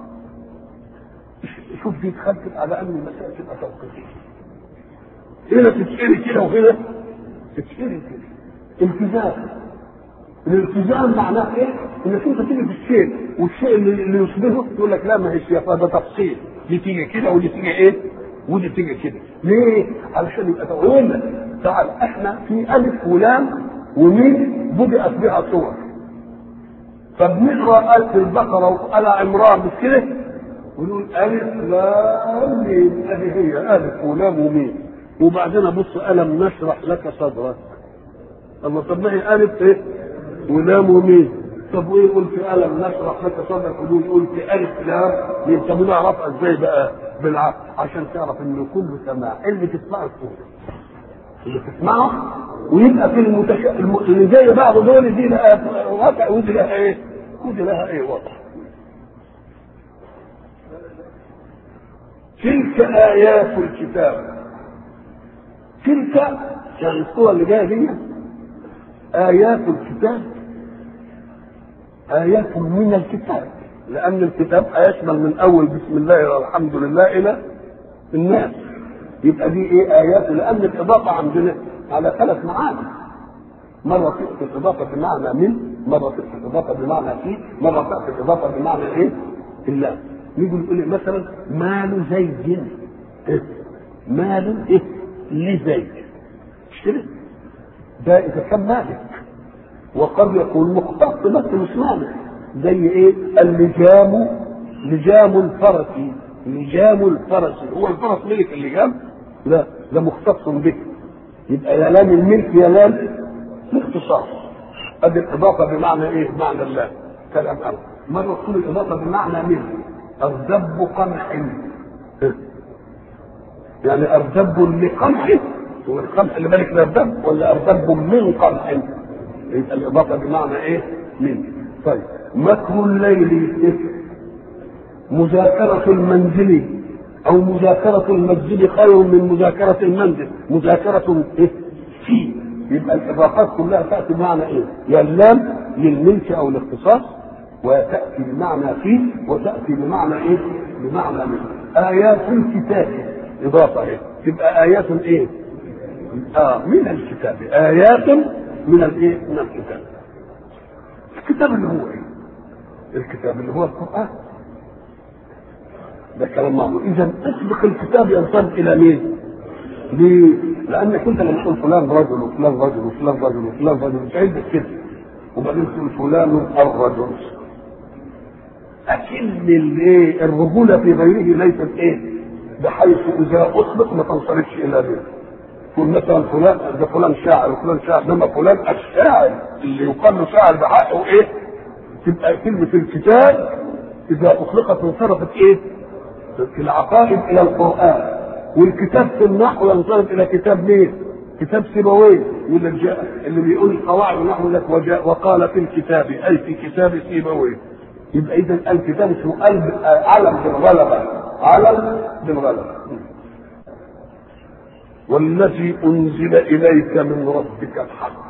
شوف دي اتخلفت على ان المسائل تبقى توقيفيه هنا تتشري كده وهنا تتشري كده التزام الالتزام معناه ايه؟ انك انت تيجي في الشيء والشيء اللي, اللي يشبهه يقول لك لا ما هيش يا ده تفصيل دي تيجي كده ودي تيجي ايه؟ ودي تيجي كده ليه؟ علشان يبقى توقينا تعال احنا في الف ولام وميم بدأت بها صور فبنقرا آية البقرة وآل عمران مش كده؟ ونقول ألف لام ميم أدي هي ألف ولام وميم وبعدين أبص ألم نشرح لك صدرك الله طب ما هي ألف إيه؟ ولام وميم طب وإيه يقول في ألم نشرح لك صدرك ودول يقول في ألف لام ميم طب نعرفها إزاي بقى بالعقل عشان تعرف إنه كله سماع اللي تسمعه الصوت اللي تسمعه ويبقى في المتش... الم... اللي زي بعض دول دي لها وضع ودي لها ايه؟ ودي لها ايه وضع. تلك آيات الكتاب تلك يعني الصورة اللي جاية دي آيات الكتاب آيات من الكتاب لأن الكتاب يشمل من أول بسم الله والحمد لله إلى الناس يبقى دي ايه ايات لان الاضافه عندنا على ثلاث معاني مرة تأتي الإضافة بمعنى من، مرة تأتي الإضافة بمعنى في، مرة تأتي الإضافة بمعنى إيه؟ الله. نيجي نقول مثلا مال زيد إيه؟ مال إيه؟ لزيد. مش كده؟ ده إذا كان مالك وقد يكون مختص بس مش مالك زي إيه؟ اللجام لجام الفرس لجام الفرس هو الفرس ملك اللجام؟ لا ده مختص به يبقى يا لام الملك يا لام الاختصاص ادي الاضافه بمعنى ايه؟ بمعنى الله كلام الله مره تكون الاضافه بمعنى من اردب قمح يعني اردب لقمح هو القمح اللي بالك اردب ولا اردب من قمح يبقى الاضافه بمعنى ايه؟ من طيب مكر الليل مذاكرة المنزل أو مذاكرة المسجد خير من مذاكرة المنزل مذاكرة إيه؟ في يبقى الإضافات كلها تأتي بمعنى إيه؟ يا اللام للملك أو الاختصاص وتأتي بمعنى في وتأتي بمعنى إيه؟ بمعنى من آيات الكتاب إضافة إيه؟ تبقى آيات إيه؟ آه من الكتاب آيات من الإيه؟ من الكتاب الكتاب اللي هو إيه؟ الكتاب اللي هو القرآن ده كلام معقول اذا اسبق الكتاب ينصب الى مين؟ ليه؟ لانك انت لما تقول فلان رجل وفلان رجل وفلان رجل وفلان رجل تعد كده وبعدين تقول فلان الرجل اكن الايه الرجوله في غيره ليست ايه؟ بحيث اذا اطلق ما تنصرفش الى به تقول مثلا فلان ده فلان شاعر وفلان شاعر انما فلان الشاعر اللي يقال له شاعر بحقه ايه؟ تبقى كلمه الكتاب اذا اطلقت انصرفت ايه؟ في العقائد الى القران والكتاب في النحو ينصرف الى كتاب مين؟ كتاب سيبويه يقول لك جاء اللي بيقول قواعد النحو لك وجاء وقال في الكتاب اي في كتاب سيبويه يبقى اذا الكتاب اسمه قلب علم بالغلبه علم بالغلبه والذي انزل اليك من ربك الحق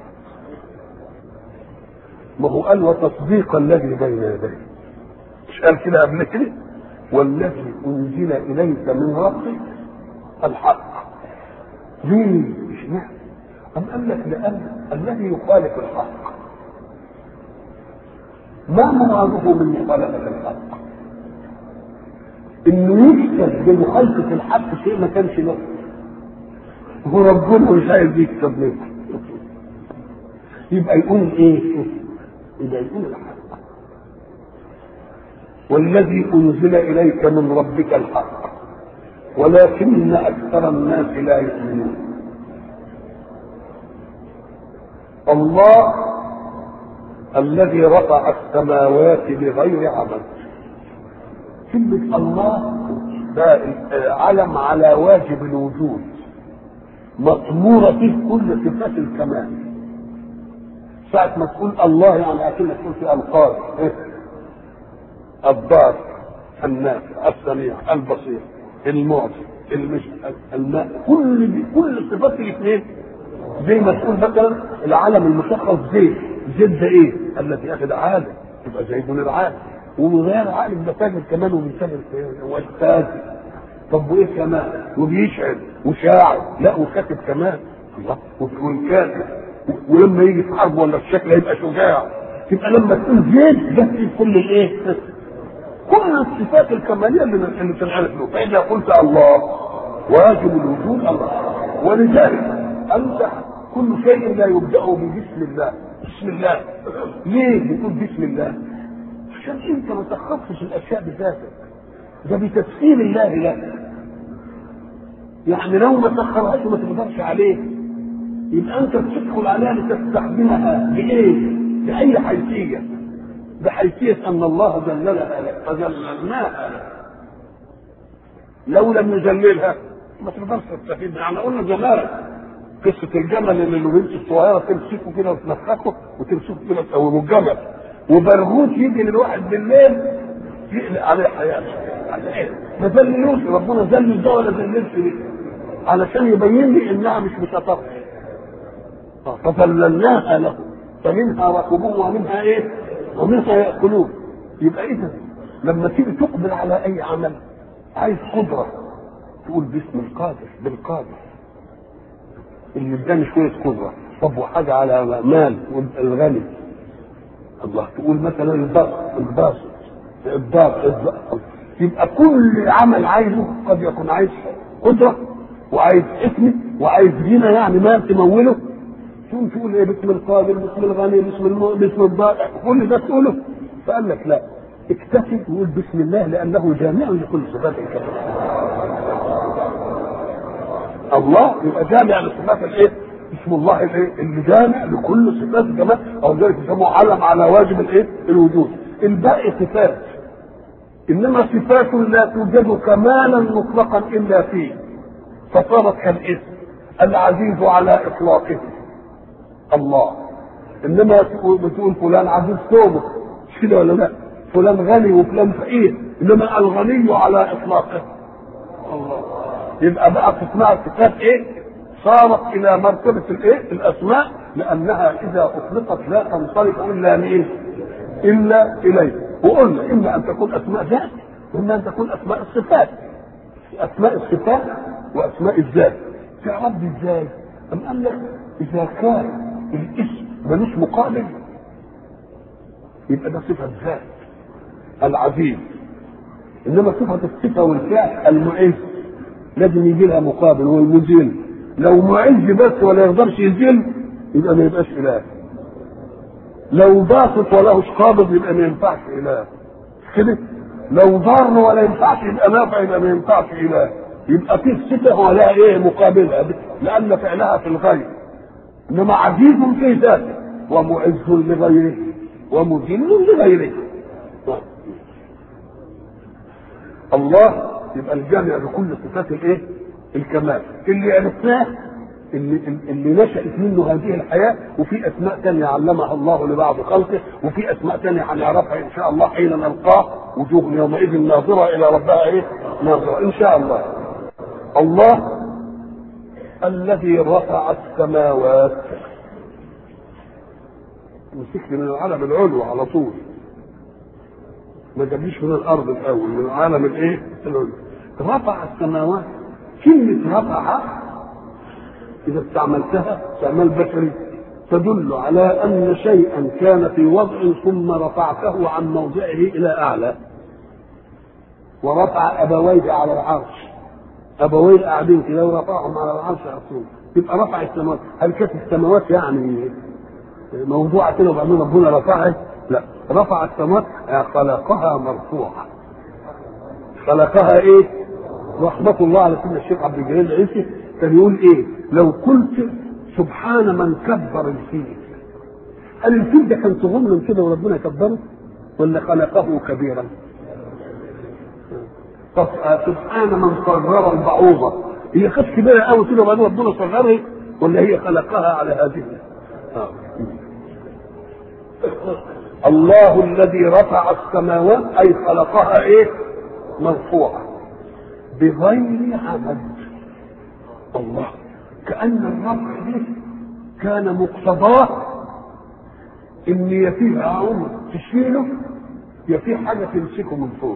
ما هو قال وتصديق الذي بين يديه مش قال كده قبل كده والذي انزل اليك من ربك الحق ليه اشمعنى أم قال لك لأن الذي يخالف الحق ما مراده من مخالفة الحق؟ إنه يكسب بمخالفة الحق شيء ما كانش له هو ربنا مش عايز يكسب منه يبقى يقول ايه؟ يبقى يقول الحق والذي انزل اليك من ربك الحق ولكن اكثر الناس لا يؤمنون الله الذي رفع السماوات بغير عمل كلمة الله ده علم على واجب الوجود مطمورة فيه كل صفات الكمال ساعة ما تقول الله يعني أكنك تقول في ألقاب إيه؟ الضار النافع السميع البصير المعطي المش الماء كل كل صفات الاثنين زي ما تقول مثلا العالم المشخص زيت زيت ده ايه؟ الذي اخذ عالم يبقى زيد العالم وغير عالم ده تاجر كمان وبيتاجر والتاجر طب وايه كمان؟ وبيشعر وشاعر لا وكاتب كمان الله والكاتب ولما يجي في حرب ولا في شكل هيبقى شجاع تبقى لما تقول زيد ده في كل الايه؟ كل الصفات الكماليه اللي اللي تنعرف له فاذا قلت الله واجب الوجود الله ولذلك انت كل شيء لا يبدا ببسم الله بسم الله ليه بتقول بسم الله عشان انت ما تخصص الاشياء بذاتك ده بتسخير الله لك يعني لو ما سخرهاش وما تقدرش عليه يبقى انت بتدخل عليها لتستخدمها بايه؟ باي حيثيه بحيثيه ان الله ذللها لك فذللناها لك لو لم نذللها ما تقدرش تستفيد يعني قلنا زمان قصه الجمل اللي البنت الصغيره تمسكه كده وتنفخه وتمسكه كده تقومه الجمل وبرغوث يجي للواحد بالليل يقلق عليه حياته ما ذللوش ربنا ذلل ده ولا ذللش ليه علشان يبين لي انها مش متطرف فذللناها له فمنها ركبوه ومنها ايه؟ ومنها ياكلون يبقى اذا لما تيجي تقبل على اي عمل عايز قدره تقول باسم القادر بالقادر اللي اداني شويه قدره طب وحاجه على مال الغني الله تقول مثلا البسط الباسط الضار يبقى كل عمل عايزه قد يكون عايز قدره وعايز اسم وعايز غنى يعني مال تموله تقوم تقول ايه باسم القادر باسم الغني باسم الم... باسم الضائع كل ده تقوله فقال لك لا اكتفي وقول بسم الله لانه جامع لكل صفات الكمال الله يبقى جامع لصفات الايه؟ اسم الله الايه؟ اللي جامع لكل صفات الكمال او ذلك يسموه علم على واجب الايه؟ الوجود الباقي صفات انما صفات لا توجد كمالا مطلقا الا فيه فصارت كالاسم العزيز على اطلاقه الله انما بتقول فلان عزيز ثوبه مش كده ولا لا فلان غني وفلان فقير انما الغني على اطلاقه الله يبقى بقى تسمع الصفات ايه صارت الى مرتبه الايه الاسماء لانها اذا اطلقت لا تنطلق الا مين الا اليه وقلنا اما ان تكون اسماء ذات واما ان تكون اسماء الصفات اسماء الصفات واسماء الذات تعرف ازاي ام قال لك اذا كان الاسم ملوش مقابل يبقى ده صفه ذات العزيز انما صفه الصفه والفعل المعز لازم يجي لها مقابل والمذل لو معز بس ولا يقدرش يذل يبقى ما يبقاش اله لو باسط ولهش قابض يبقى ما ينفعش اله كده لو ضار ولا ينفعش يبقى نافع يبقى ما ينفعش اله يبقى في صفه ولها ايه مقابلها لان فعلها في الغير انما عزيز في ذاته ومعز لغيره ومذل لغيره الله يبقى الجامع لكل صفات الايه؟ الكمال اللي عرفناه اللي, اللي نشأت منه هذه الحياة وفي أسماء تانية علمها الله لبعض خلقه وفي أسماء تانية هنعرفها إن شاء الله حين نلقاه وجوه يومئذ ناظرة إلى ربها إيه؟ ناظرة إن شاء الله الله الذي رفع السماوات مسكت من العالم العلو على طول ما جابليش من الارض الاول من العالم الايه؟ العلو رفع السماوات كلمة رفع إذا استعملتها استعمال بشري تدل على أن شيئا كان في وضع ثم رفعته عن موضعه إلى أعلى ورفع أبويه على العرش أبويه قاعدين كده ورفعهم على العرش أصلا يبقى رفع السماوات هل كانت السماوات يعني موضوعة كده وبعدين ربنا رفعها؟ لا رفع السماوات خلقها مرفوعة خلقها ايه؟ رحمة الله على سيدنا الشيخ عبد الجليل العيسي كان يقول ايه؟ لو قلت سبحان من كبر الفيل هل الفيل ده كان صغنن كده وربنا كبره؟ ولا خلقه كبيرا؟ سبحان من صغر البعوضة هي كانت كبيرة قوي كده وبعدين ربنا صغرها ولا هي خلقها على هذه؟ آه. الله الذي رفع السماوات اي خلقها ايه؟ مرفوعه بغير عمد الله كأن الرفع ده كان مقتضاه ان يا فيه عمر تشيله يا فيه حاجه تمسكه من فوق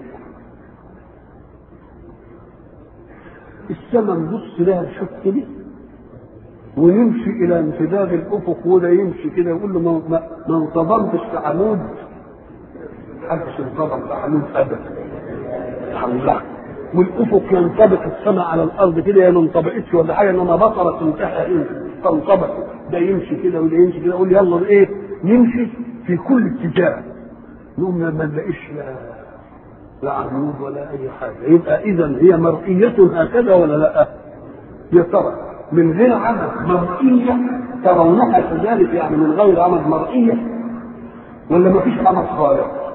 السماء نبص لها نشوف كده ويمشي الى امتداد الافق وده يمشي كده يقول له ما, ما, ما انصدمتش في عمود محدش انصدم في عمود ابدا الله والافق ينطبق السماء على الارض كده هي ما انطبقتش ولا حاجه انما بصرت انتهى تنطبق ده يمشي كده وده يمشي كده يقول يلا ايه يمشي في كل اتجاه نقوم ما نلاقيش لا لا عمود ولا اي حاجه يبقى اذا هي مرئيه هكذا ولا لا؟ يا ترى من غير عمد مرئيه ترونها كذلك يعني من غير عمد مرئيه ولا ما فيش عمد خالق؟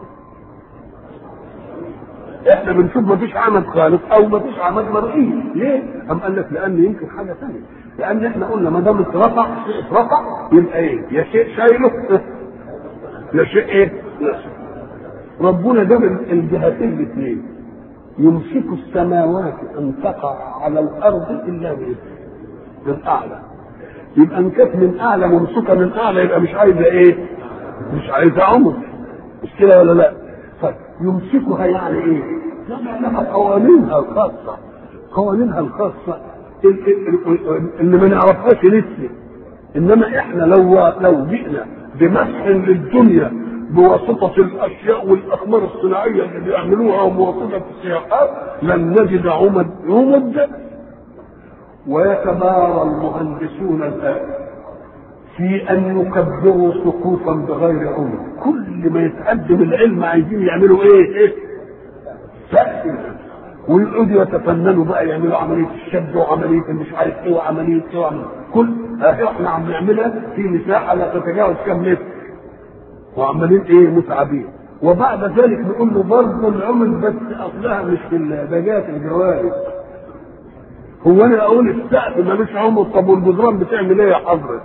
احنا بنشوف ما فيش عمد خالق او ما فيش عمد مرئي ليه؟ أم قال لك لان يمكن حاجه ثانيه لان احنا قلنا ما دام اترفع اترفع يبقى ايه؟ يا شيء شايله يا شيء ايه؟ ربنا جاب الجهتين الاثنين يمسك السماوات ان تقع على الارض الا باذنه من اعلى يبقى ان كانت من اعلى ممسوكه من اعلى يبقى مش عايزه ايه؟ مش عايزه عمر مش كده ولا لا؟ طيب يمسكها يعني ايه؟ يعني لها قوانينها الخاصه قوانينها الخاصه اللي ما نعرفهاش لسه انما احنا لو لو جئنا بمسح للدنيا بواسطة الأشياء والأقمار الصناعية اللي بيعملوها وبواسطة السياحات لن نجد عمد عمد ويتبارى المهندسون الآن في أن يكبروا سقوفا بغير عمد كل ما يتقدم العلم عايزين يعملوا إيه؟ إيه؟ سقف ويقعدوا يتفننوا بقى يعملوا عملية الشد وعملية مش عارف إيه وعملية إيه وعملية كل إحنا عم نعملها في مساحة لا تتجاوز كم متر وعمالين ايه متعبين وبعد ذلك نقول له برضه العمل بس اصلها مش في الباجات الجواري هو انا اقول السقف ملوش عمر طب والجدران بتعمل ايه يا حضرتك؟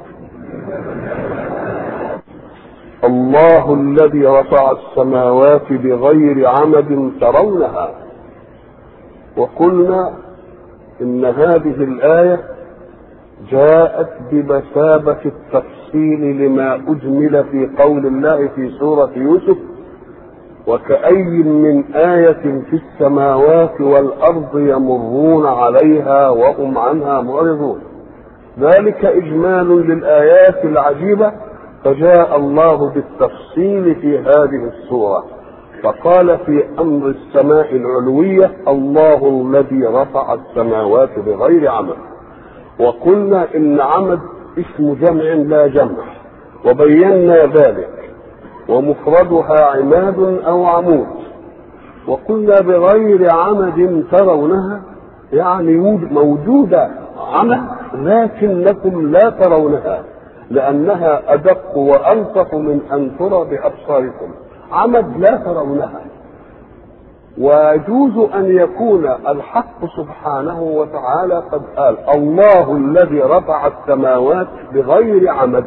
الله الذي رفع السماوات بغير عمد ترونها وقلنا ان هذه الايه جاءت بمثابه التفصيل لما اجمل في قول الله في سوره يوسف وكأي من آية في السماوات والأرض يمرون عليها وهم عنها معرضون ذلك إجمال للآيات العجيبة فجاء الله بالتفصيل في هذه السورة فقال في أمر السماء العلوية الله الذي رفع السماوات بغير عمد وقلنا إن عمد اسم جمع لا جمع وبينا ذلك ومفردها عماد أو عمود وقلنا بغير عمد ترونها يعني موجودة عمد لكنكم لا ترونها لأنها أدق وألطف من أن ترى بأبصاركم عمد لا ترونها ويجوز أن يكون الحق سبحانه وتعالى قد قال الله الذي رفع السماوات بغير عمد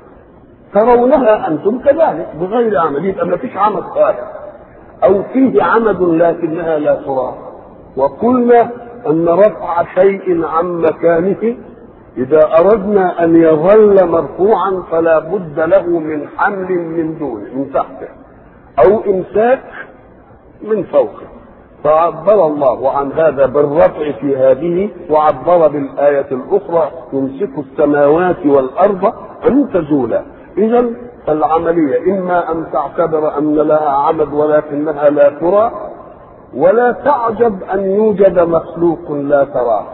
ترونها أنتم كذلك بغير عمد يبقى ما فيش عمد خالص أو فيه عمد لكنها لا ترى وقلنا أن رفع شيء عن مكانه إذا أردنا أن يظل مرفوعا فلا بد له من حمل من دونه من تحته أو إمساك من فوقه فعبر الله عن هذا بالرفع في هذه وعبر بالآية الأخرى يمسك السماوات والأرض أن تزولا إذا العملية إما أن تعتبر أن لها عمد ولكنها لا ترى ولا تعجب أن يوجد مخلوق لا تراه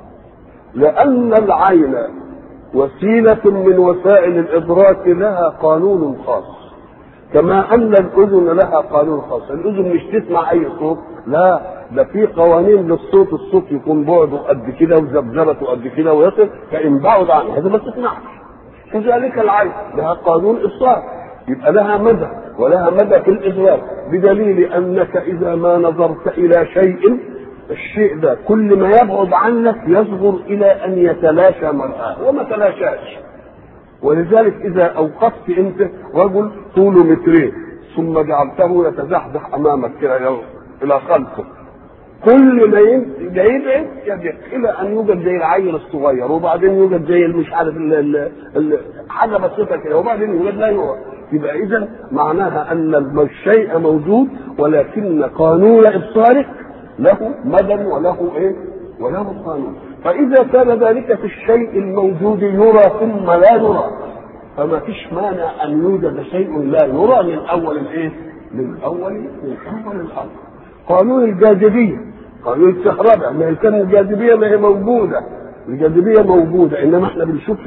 لأن العين وسيلة من وسائل الإدراك لها قانون خاص كما أن الأذن لها قانون خاص الأذن مش تسمع أي صوت لا ده في قوانين للصوت الصوت يكون بعده قد كده وذبذبته قد كده ويصل فإن بعد عن هذا ما تسمعش كذلك العين لها قانون إبصار يبقى لها مدى ولها مدى في الإدراك بدليل أنك إذا ما نظرت إلى شيء الشيء ده كل ما يبعد عنك يصغر إلى أن يتلاشى مرآه وما تلاشاش ولذلك إذا أوقفت أنت رجل طوله مترين ثم جعلته يتزحزح أمامك كده إلى خلفه كل ما يبعد يبعد الى ان يوجد زي العيل الصغير وبعدين يوجد زي مش عارف ال ال ال حاجه بسيطه كده وبعدين يوجد لا يوجد يبقى اذا معناها ان الشيء موجود ولكن قانون ابصارك له مدى وله ايه؟ وله قانون فاذا كان ذلك في الشيء الموجود يرى ثم لا يرى فما فيش مانع ان يوجد شيء لا يرى من اول الايه؟ من اول من اول الامر قانون الجاذبيه قانون الكهرباء ما كان الجاذبيه ما هي موجوده الجاذبيه موجوده انما احنا بنشوف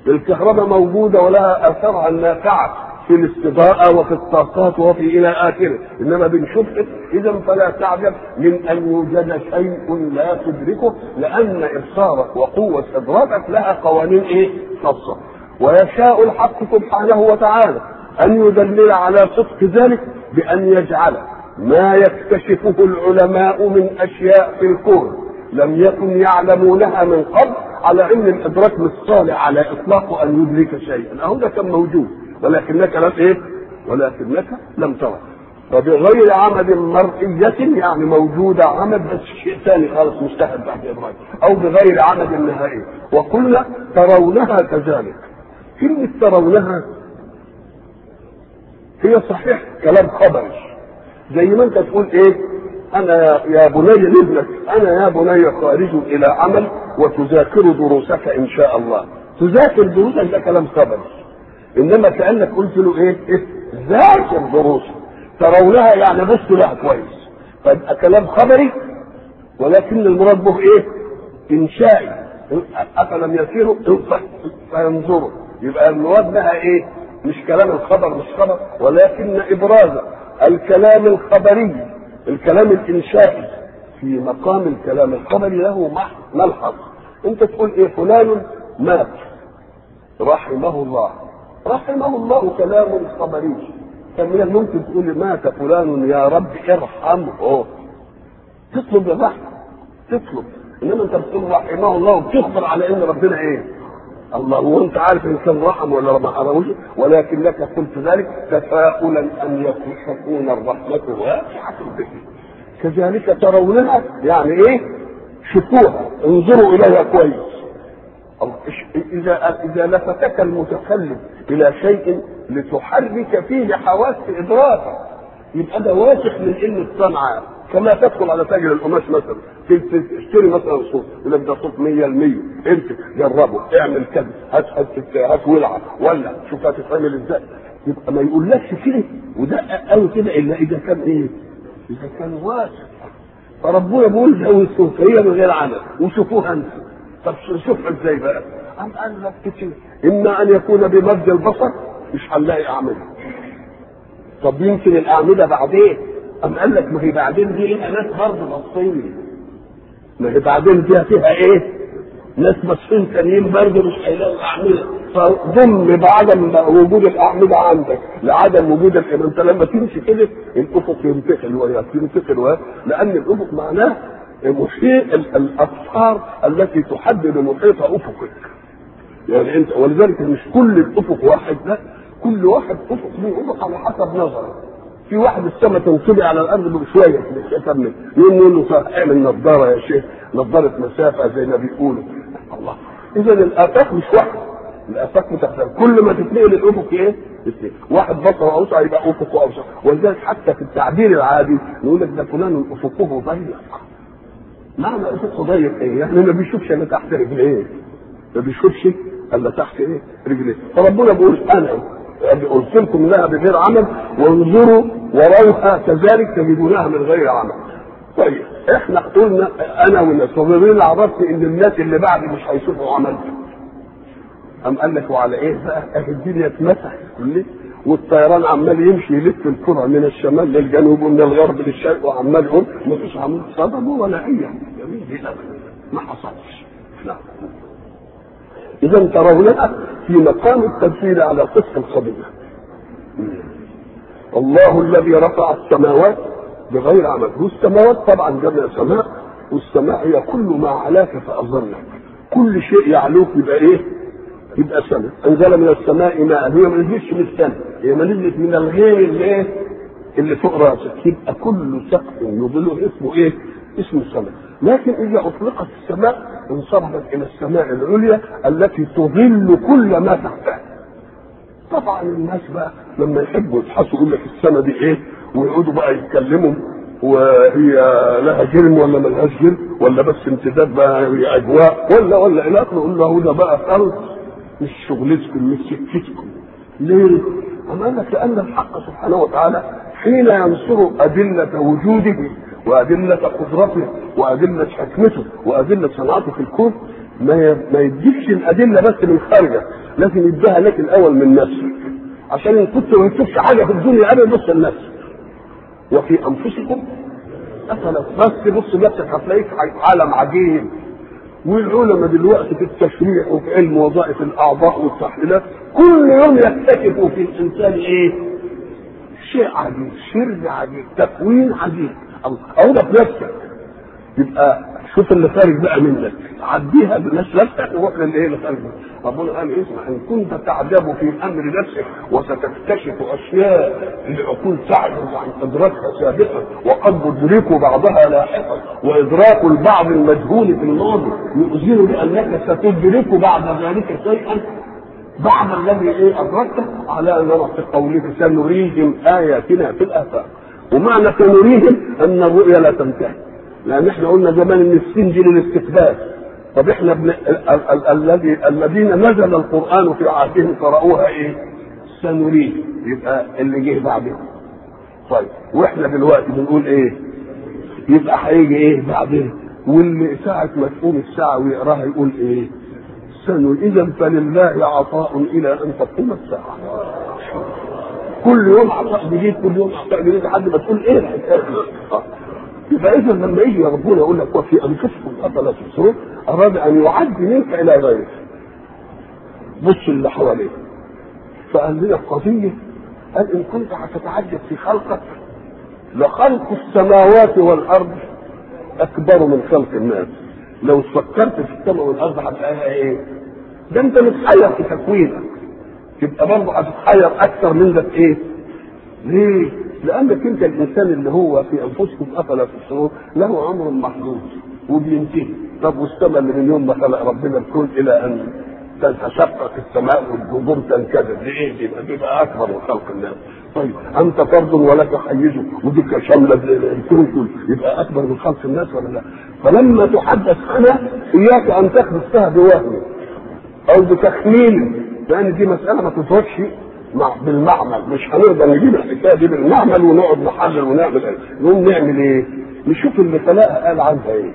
الكهرباء موجوده ولها اثارها النافعه في الاستضاءة وفي الطاقات وفي إلى آخره إنما بنشوف إذا فلا تعجب من أن يوجد شيء لا تدركه لأن إبصارك وقوة إدراكك لها قوانين إيه؟ خاصة ويشاء الحق سبحانه وتعالى أن يدلل على صدق ذلك بأن يجعل ما يكتشفه العلماء من أشياء في الكون لم يكن يعلمونها من قبل على ان الادراك مش صالح على اطلاقه ان يدرك شيئا اهو ده كان موجود ولكنك لم ايه ولكنك لم ترى فبغير عمد مرئية يعني موجودة عمد بس شيء ثاني خالص مستحيل تحت إدراك أو بغير عمد نهائي وقلنا ترونها كذلك كلمة ترونها هي صحيح كلام خبري زي ما انت تقول ايه انا يا بني لابنك انا يا بني خارج الى عمل وتذاكر دروسك ان شاء الله تذاكر دروسك ده كلام خبري انما كانك قلت له ايه, إيه؟ ذاكر دروسك ترونها يعني بصوا لها كويس فيبقى كلام خبري ولكن المراد به ايه انشائي افلم يسيروا فينظروا يبقى المراد بها ايه مش كلام الخبر مش خبر ولكن ابراز الكلام الخبري الكلام الانشائي في مقام الكلام الخبري له ملحظ انت تقول ايه فلان مات رحمه الله رحمه الله كلام خبري كان من الممكن تقول مات فلان يا رب ارحمه تطلب الرحمه تطلب انما انت بتقول رحمه الله وبتخبر على ان ربنا ايه الله وانت عارف ان كان رحم ولا ما رحموش ولكنك قلت ذلك تفاؤلا ان يكون تكون الرحمه واسعه به كذلك ترونها يعني ايه شوفوها انظروا اليها كويس اذا اذا لفتك المتكلم الى شيء لتحرك فيه حواس ادراكك يبقى ده واثق من ان الصنعه كما تدخل على تاجر القماش مثلا تشتري مثلا صوت يقول لك ده صوت 100% انت جربه اعمل كذا هات هات هات ولعه ولا شوف هتتعمل ازاي يبقى ما يقولكش كده ودقق قوي كده الا اذا كان ايه؟ اذا كان واثق فربنا بيقول ذوي السلطانيه من غير عمل وشوفوها انت طب شوفها ازاي بقى؟ أم قال لك كتير اما ان يكون بمد البصر مش هنلاقي اعمده طب يمكن الاعمده بعدين أم قال لك ما هي بعدين دي لها ناس برضه باصين ما هي بعدين دي فيها ايه؟ ناس باصين تانيين برضه مش هيلاقوا اعمده فضم بعدم وجود الاعمده عندك لعدم وجود الإمام انت لما تمشي كده الافق ينتقل وياك ينتقل وياك لان الافق معناه محيط الافكار التي تحدد محيط افقك يعني انت ولذلك مش كل الافق واحد لا كل واحد افق له افق على حسب نظره في واحد السماء تنصبي على الارض بشويه مش اكمل يقوم يقول له اعمل نظاره يا شيخ نظاره مسافه زي ما بيقولوا الله اذا الافاق مش واحد الافاق متختلفه كل ما تتنقل الافق ايه؟ تتنقل. واحد بصره اوسع يبقى افقه اوسع ولذلك حتى في التعبير العادي يقول لك ده فلان افقه ضيق معنى افقه ضيق ايه؟ يعني ما بيشوفش الا تحت رجليه ما بيشوفش الا تحت ايه؟ رجليه فربنا بيقول انا قلت لكم لها بغير عمل وانظروا وروها كذلك تجدونها من غير عمل. طيب احنا قلنا انا والناس ومن عرفت ان الناس اللي بعدي مش هيشوفوا عمل. قام قال لك وعلى ايه بقى؟ اهي الدنيا اتمسحت كلها والطيران عمال يمشي يلف الكرة من الشمال للجنوب ومن الغرب للشرق وعمال يقول مفيش عمود صدمه ولا اي حاجه جميل ما حصلش. نعم. اذا ترونها في مقام التمثيل على قصه القضيه الله الذي رفع السماوات بغير عمل والسماوات طبعا جمع سماء والسماء هي كل ما علاك فاظلك كل شيء يعلوك يبقى ايه يبقى سماء انزل من السماء ماء هي ما نزلتش من السماء هي ما نزلت من الغير اللي ايه اللي فوق راسك يبقى كل سقف يظله اسمه ايه اسمه السماء لكن اذا اطلقت السماء انصرفت الى السماء العليا التي تظل كل ما تحتها طبعا الناس بقى لما يحبوا يبحثوا يقول لك السماء دي ايه ويقعدوا بقى يتكلموا وهي لها جرم ولا ملهاش جرم ولا بس امتداد بقى هي اجواء ولا ولا الى اخره نقول له ده بقى خلص مش شغلتكم مش سكتكم ليه؟ أما قال لك لأن الحق سبحانه وتعالى حين ينصر أدلة وجوده وأدلة قدرته وأدلة حكمته وأدلة صنعته في الكون ما ما يديكش الادله بس من خارجك لازم يديها لك الاول من نفسك عشان ان كنت ما تشوفش حاجه في الدنيا ابدا بص لنفسك وفي انفسكم افلا بس بص لنفسك هتلاقيك عالم عجيب والعلماء دلوقتي في التشريح وفي علم وظائف الاعضاء والتحليلات كل يوم يكتشفوا في الانسان ايه؟ شيء عجيب سر عجيب تكوين عجيب او في نفسك يبقى شوف اللي خارج بقى منك عديها بالناس نفسك وروح للايه اللي خارج ربنا قال اسمع ان كنت تعجب في امر نفسك وستكتشف اشياء العقول تعجز عن ادراكها سابقا وقد ادركوا بعضها لاحقا وادراك البعض المجهول في الماضي يؤذن بانك ستدرك بعد ذلك شيئا بعد الذي ايه ادركته على ان في قولك سنريهم اياتنا في الافاق ومعنى سنريهم ان الرؤيا لا تنتهي لان احنا قلنا زمان ان السين دي للاستقبال طب احنا بن... الذي الذين نزل القران في عهدهم قرأوها ايه؟ سنريه يبقى اللي جه بعدهم طيب واحنا دلوقتي بنقول ايه؟ يبقى هيجي ايه بعدين؟ واللي ساعة ما تقوم الساعة ويقراها يقول ايه؟ سنر إذا فلله عطاء إلى أن تقوم الساعة. كل يوم عطاء جديد كل يوم عطاء جديد لحد ما تقول ايه الحكاية يبقى اذا لما يجي ربنا يقول لك وفي انفسكم افلا تبصرون اراد ان يعد منك الى غيرك بص اللي حواليك فقال لنا قضيه قال ان كنت هتتعجب في خلقك لخلق السماوات والارض اكبر من خلق الناس لو فكرت في السماء والارض هتلاقيها ايه؟ ده انت متحير في تكوينك تبقى برضه هتتحير اكثر من ده في ايه؟ ليه؟ لانك انت الانسان اللي هو في انفسكم افلا تبصرون له عمر محدود وبينتهي طب والسماء اللي من يوم ما خلق ربنا الكون الى ان تتشقق السماء والجذور تنكدر لايه؟ يبقى بيبقى اكبر من خلق الناس طيب انت فرد ولك حيز وديك شامله الكون كله يبقى اكبر من خلق الناس ولا لا؟ فلما تحدث عنها اياك ان تاخذ فيها بوهم او بتخمين لان دي مساله ما تظهرش مع بالمعمل مش هنقدر نجيب الحكايه دي بالمعمل ونقعد نحلل ونعمل ايه نقوم نعمل ايه نشوف اللي خلقها قال عنها ايه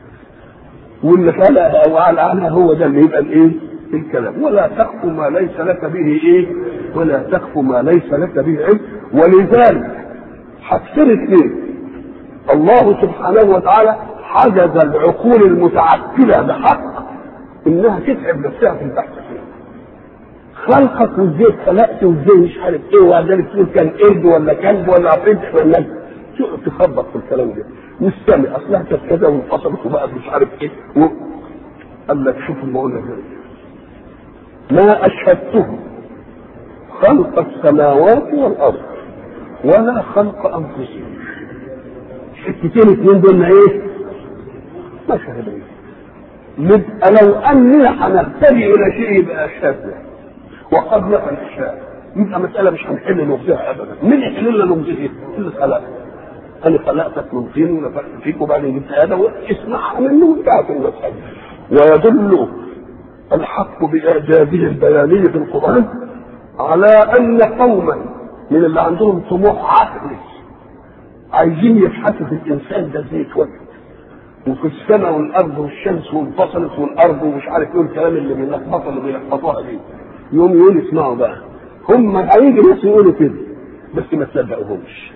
واللي خلقها او قال عنها هو ده اللي يبقى الايه الكلام ولا تخف ما ليس لك به ايه ولا تخف ما ليس لك به علم ولذلك حاجتين اثنين الله سبحانه وتعالى حجز العقول المتعقله بحق انها تتعب نفسها في البحث فيه خلقك وازاي اتخلقت وازاي مش عارف ايه وبعدين تقول كان قرد ولا كلب ولا عفريت ولا تقعد تخبط في الكلام ده والسامع اصلها كانت كذا وانفصلت وبقت مش عارف ايه و... قال لك شوف ما اقول لك ما اشهدتهم خلق السماوات والارض ولا خلق انفسهم الحتتين الاثنين دول ايه؟ ما شهدوا نبقى لو اننا هنهتدي الى شيء يبقى اشهدنا وقد نفى الاشياء يبقى مسألة مش هنحل نفسها أبدا مين يحل لنا نفسه اللي خلقك أنا خلقتك من طين ونفخت فيك وبعدين جبت آدم اسمعها منه وانتهت المسألة ويدل الحق بإعجازه البياني في القرآن على أن قوما من اللي عندهم طموح عقلي عايزين يبحثوا في الإنسان ده ازاي اتولد وفي السماء والأرض والشمس وانفصلت والأرض ومش عارف ايه الكلام اللي بيلخبطوا اللي بيلخبطوها دي يوم يقول اسمعوا بقى هم هيجي ناس يقولوا كده بس ما تصدقوهمش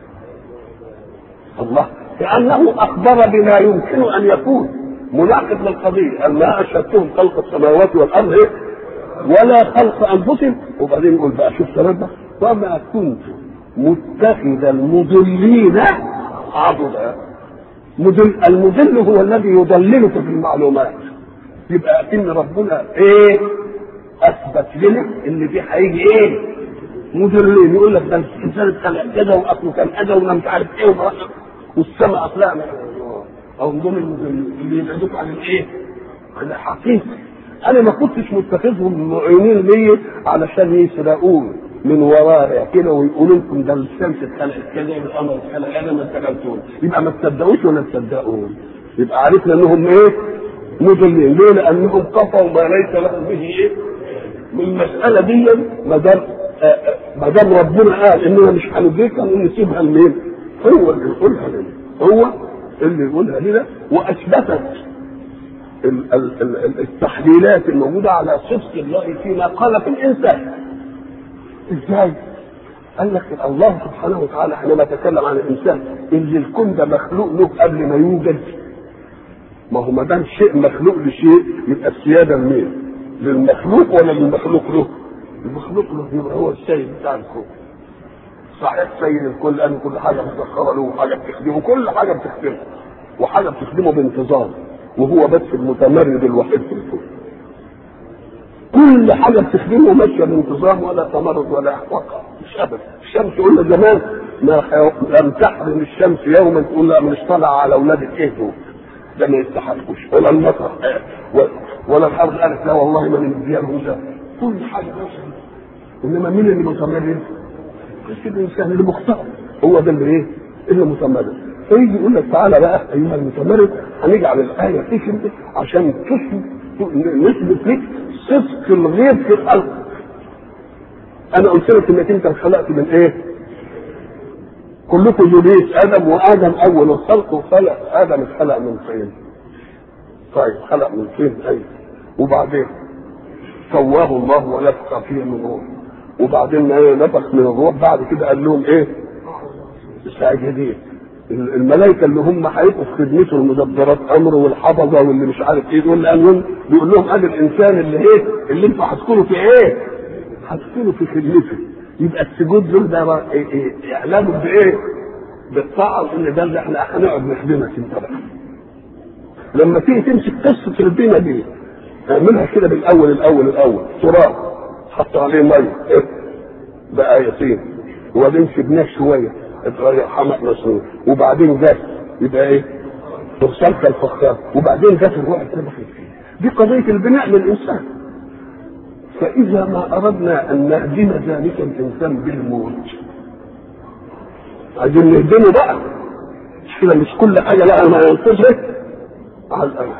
الله كأنه أخبر بما يمكن أن يكون مناقض للقضية أن ما أشهدتهم خلق السماوات والأرض إيه؟ ولا خلق أنفسهم وبعدين يقول بقى شوف كلام وما كنت متخذ المضلين عضدا مدل المدل هو الذي يضللك في المعلومات يبقى أكن ربنا إيه اثبت لنا ان في هيجي ايه مدرين يقول لك ده الانسان اتخلق كذا واصله كان كذا وانا مش عارف ايه والسماء اصلها او دول اللي يبعدوك عن الايه؟ عن الحقيقه انا ما كنتش متخذهم معينين ليا علشان يسرقون من ورايا كده ويقولوا لكم ده الشمس اتخلقت كذا والقمر اتخلق انا ما اتخلقتون يبقى ما تصدقوش ولا تصدقون يبقى عرفنا انهم ايه؟ مضلين ليه؟ لانهم كفروا ما ليس لهم به ايه؟ من المسألة دي ما دام ما دام ربنا قال اننا مش هندركها نسيبها لمين؟ هو اللي يقولها لنا هو اللي يقولها لنا واثبتت ال- ال- ال- التحليلات الموجوده على صدق الله فيما قال في الانسان ازاي؟ قال لك الله سبحانه وتعالى حينما تكلم عن الانسان اللي الكون ده مخلوق له قبل ما يوجد ما هو ما دام شيء مخلوق لشيء يبقى السياده لمين؟ للمخلوق ولا للمخلوق له؟ المخلوق له يبقى هو السيد بتاع الكون. صحيح سيد الكل لان كل حاجه مسخره له وحاجه بتخدمه كل حاجه بتخدمه وحاجه بتخدمه بانتظام وهو بس المتمرد الوحيد في الكون. كل حاجه بتخدمه ماشيه بانتظام ولا تمرد ولا وقع مش ابدا الشمس قلنا زمان ما لم تحرم الشمس يوما تقول لا مش طالع على اولادك ايه دول ده ما يستحقوش ولا المطر ولا الارض قالت لا والله ما نديهم ده كل حاجه ماشيه انما مين اللي متمرد؟ بس الانسان اللي مختار هو ده اللي ايه؟ اللي متمرد فيجي يقول لك تعالى بقى ايها المتمرد هنجعل الايه فيك انت عشان تثبت نثبت لك صدق الغيب في الخلق انا قلت لك انك انت اتخلقت من ايه؟ كلكم ذرية ادم وادم اول الخلق وخلق ادم اتخلق من طين طيب خلق من طين ايوه وبعدين سواه الله ونفخ فيه من روح وبعدين ايه نفخ من الروح بعد كده قال لهم ايه؟ ساجدين الملائكه اللي هم هيبقوا في خدمته المدبرات امره والحفظه واللي مش عارف ايه دول قال لهم بيقول لهم ادي الانسان اللي ايه اللي انتوا هتكونوا في ايه؟ هتكونوا في خدمته يبقى السجود دول ده بقى إيه إيه اعلامه بايه؟ بالطاعه وان ده اللي احنا هنقعد نخدمك انت بقى. لما تيجي تمسك قصه ربنا دي اعملها كده بالاول الاول الاول تراب حط عليه ميه إيه؟ بقى يطين وبعدين سيبناه شويه اتغير حمق مسنون وبعدين جاف يبقى ايه؟ ترسلك الفخار وبعدين جاف الروح كده فيه دي قضيه البناء للانسان فإذا ما أردنا أن نهدم ذلك الإنسان بالموت عايزين نهدمه بقى مش كده مش كل حاجة لها ما ينقذه على الأول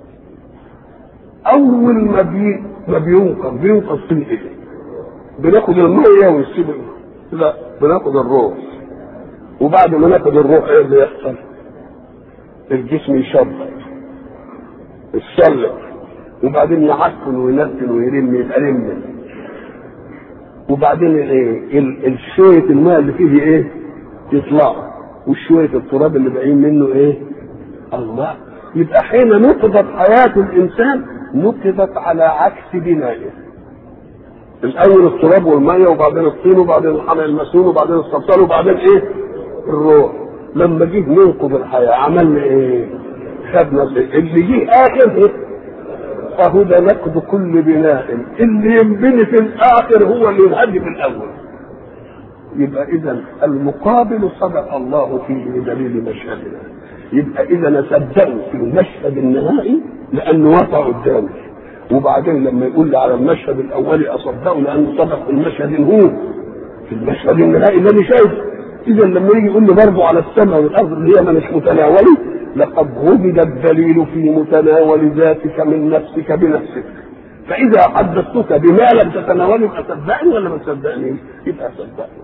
أول ما بي ما بينقذ بينقذ في إيه؟ بناخد المية ونسيبه لا بناخد الروح وبعد ما ناخد الروح ايه اللي يحصل؟ الجسم يشبك يتسلق وبعدين يعفن وينتن ويرم يبقى رمل وبعدين ايه الشوية الماء اللي فيه ايه يطلع وشوية التراب اللي باقيين منه ايه الله يبقى حين نقضت حياة الإنسان نقضت على عكس بنائه الأول التراب والمية وبعدين الطين وبعدين الحمل المسنون وبعدين الصلصال وبعدين إيه؟ الروح لما جه ننقض الحياة عملنا إيه؟ خدنا اللي جه آخر إيه؟ فهو ده نقد كل بناء اللي ينبني في الاخر هو اللي ينهدم الاول يبقى اذا المقابل صدق الله فيه بدليل مشهدنا يبقى اذا اصدقه في المشهد النهائي لانه وقع قدامي وبعدين لما يقول لي على المشهد الاولي اصدقه لانه صدق في المشهد هو في المشهد النهائي اللي انا شايفه اذا لما يجي يقول لي برضه على السماء والارض اللي هي مش متناولي لقد وجد الدليل في متناول ذاتك من نفسك بنفسك فإذا حدثتك بما لم تتناوله يبقى صدقني ولا ما تصدقني؟ يبقى صدقني.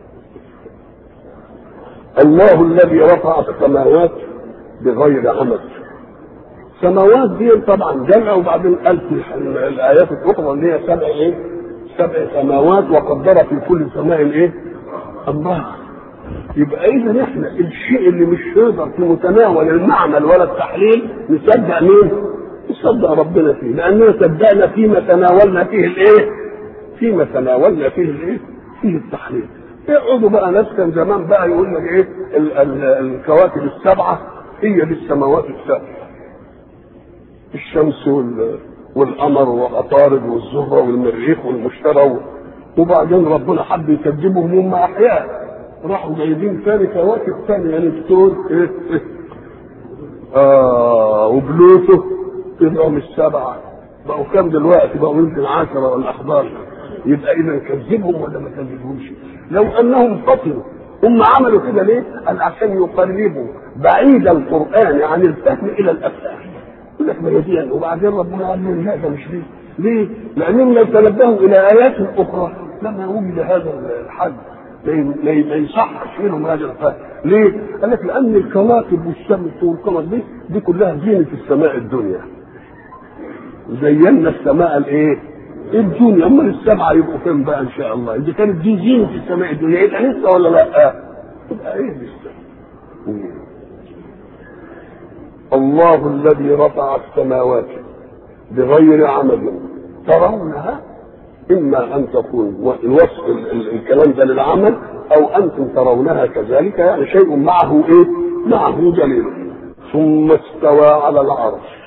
الله الذي رفع السماوات بغير عمد. سماوات دي طبعا جمع وبعدين قال في الآيات الأخرى اللي هي سبع إيه؟ سبع سماوات وقدر في كل سماء إيه؟ الله يبقى اذا احنا الشيء اللي مش يقدر في متناول المعمل ولا التحليل نصدق مين؟ نصدق ربنا فيه لاننا صدقنا فيما تناولنا فيه الايه؟ فيما تناولنا فيه الايه؟ فيه التحليل يقعدوا بقى ناس كان زمان بقى يقول لك ايه ال- ال- الكواكب السبعه هي دي السماوات السبع الشمس وال- والقمر وعطارد والزهره والمريخ والمشتري وبعدين ربنا حب يكذبهم هم احياء راحوا جايبين ثاني كواكب ثانيه نبتون إيه إيه اه وبلوتو طلعوا مش سبعه بقوا كام دلوقتي بقوا يمكن 10 ولا 11 يبقى اذا كذبهم ولا ما كذبهمش لو انهم فطنوا هم عملوا كده ليه؟ قال عشان يقربوا بعيد القران عن الفهم الى الافهام يقول لك ما هي دي وبعدين ربنا قال لهم لا ده مش ليه ليه؟ لانهم لو تنبهوا الى ايات اخرى لما وجد هذا الحد ما يصحش منهم هذا الفهم ليه؟ قال لك لان الكواكب والشمس والقمر دي دي كلها زينه السماء الدنيا زينا السماء الايه؟ الدنيا امال السبعه يبقوا فين بقى ان شاء الله؟ اذا كانت دي زينه السماء الدنيا يبقى لسه ولا لا؟ يبقى ايه لسه؟ الله الذي رفع السماوات بغير عمل ترونها اما ان تكون الوصف الكلام ده للعمل او انتم ترونها كذلك يعني شيء معه ايه؟ معه دليل ثم استوى على العرش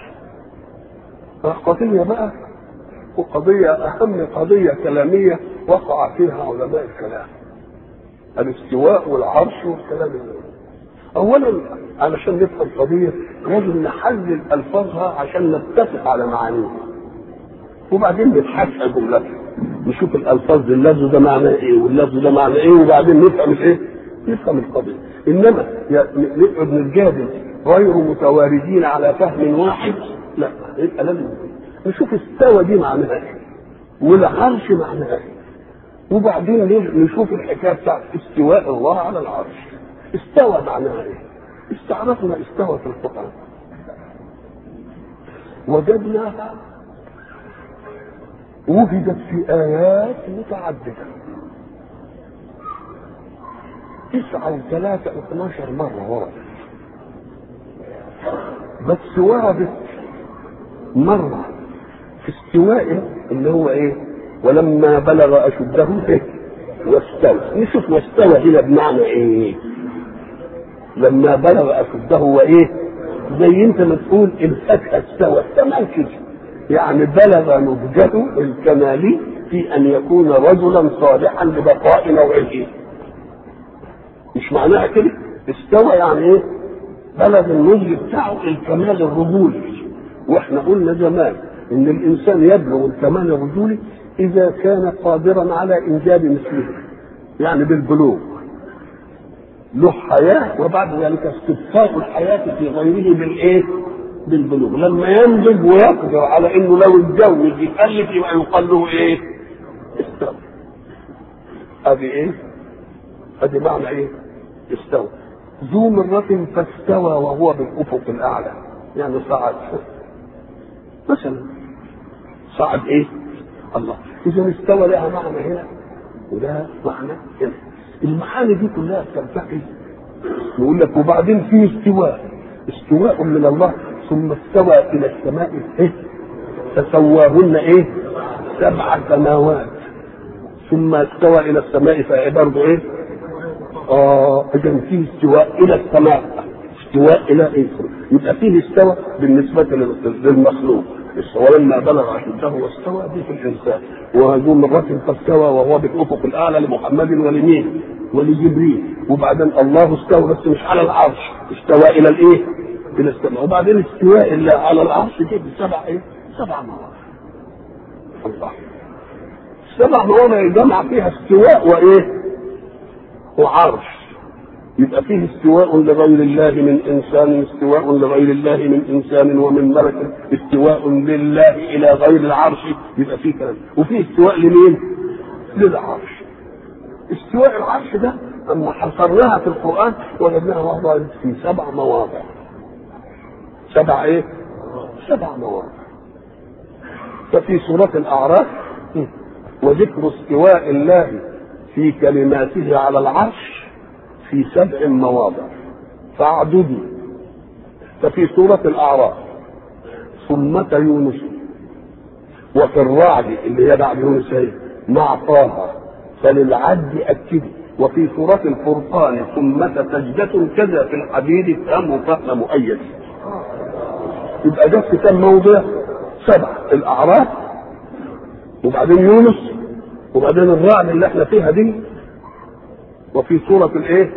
قضية بقى وقضية أهم قضية كلامية وقع فيها علماء الكلام الاستواء والعرش والكلام ده أولا علشان نفهم قضية لازم نحلل ألفاظها عشان نتفق على معانيها وبعدين نتحقق جملتها نشوف الألفاظ دي اللفظ ده معناه إيه واللفظ ده معناه إيه وبعدين نفهم الإيه؟ نفهم القضية إنما نقعد نتجادل غير متواردين على فهم واحد لا يبقى لازم نشوف استوى دي معناها ايه والعرش معناها ايه وبعدين نشوف الحكايه بتاعت استواء الله على العرش استوى معناها ايه استعرفنا استوى في القران وجدناها وجدت في ايات متعدده تسعة وثلاثة اثناشر مرة وردت بس وردت مرة في استواء اللي هو ايه ولما بلغ اشده إيه؟ واستوى نشوف واستوى هنا بمعنى ايه لما بلغ اشده وايه زي انت ما تقول الفاكهه استوى تمام كده يعني بلغ نضجه الكمالي في ان يكون رجلا صالحا لبقاء نوعه مش معناها كده استوى يعني ايه بلغ النضج بتاعه الكمال الرجولي واحنا قلنا زمان ان الانسان يبلغ الكمال الرجولي اذا كان قادرا على انجاب مثله يعني بالبلوغ له حياه وبعد ذلك استبقاء الحياه في غيره بالايه؟ بالبلوغ لما ينضج ويقدر على انه لو اتجوز يخلف يبقى يقال له ايه؟ استوى ادي ايه؟ ادي معنى ايه؟ استوى ذو مرة فاستوى وهو بالافق الاعلى يعني صعد مثلا صعد ايه؟ الله اذا استوى لها معنى هنا وده معنى هنا المعاني دي كلها بتلتقي يقول لك وبعدين في استواء استواء من الله ثم استوى الى السماء ايه؟ فسواهن ايه؟ سبع سماوات ثم استوى الى السماء فهي برضه ايه؟ اه اذا في استواء الى السماء استواء الى ايه؟ يبقى فيه استوى بالنسبه للمخلوق ولما بلغ اشده واستوى دي في الانسان وذو مرة فاستوى وهو بالافق الاعلى لمحمد ولمين؟ ولجبريل وبعدين الله استوى بس مش على العرش استوى الى الايه؟ الى السماء وبعدين استواء الله على العرش دي بسبع ايه؟ سبع مواضع الله سبع مواضع يجمع فيها استواء وايه؟ وعرش يبقى فيه استواء لغير الله من انسان استواء لغير الله من انسان ومن ملك استواء لله الى غير العرش يبقى فيه كلام وفيه استواء لمين؟ للعرش استواء العرش ده اما حصرناها في القران وجدناها وضعت في سبع مواضع سبع ايه؟ سبع مواضع ففي سورة الأعراف وذكر استواء الله في كلماته على العرش في سبع مواضع فاعددوا ففي سورة الأعراف ثمة يونس وفي الرعد اللي هي بعد يونس هي مع طه فللعد أكد وفي سورة الفرقان ثمة سجدة كذا في الحديد فهم فهم مؤيد يبقى ده في كم موضع؟ سبعة الأعراف وبعدين يونس وبعدين الرعد اللي احنا فيها دي وفي سورة الايه؟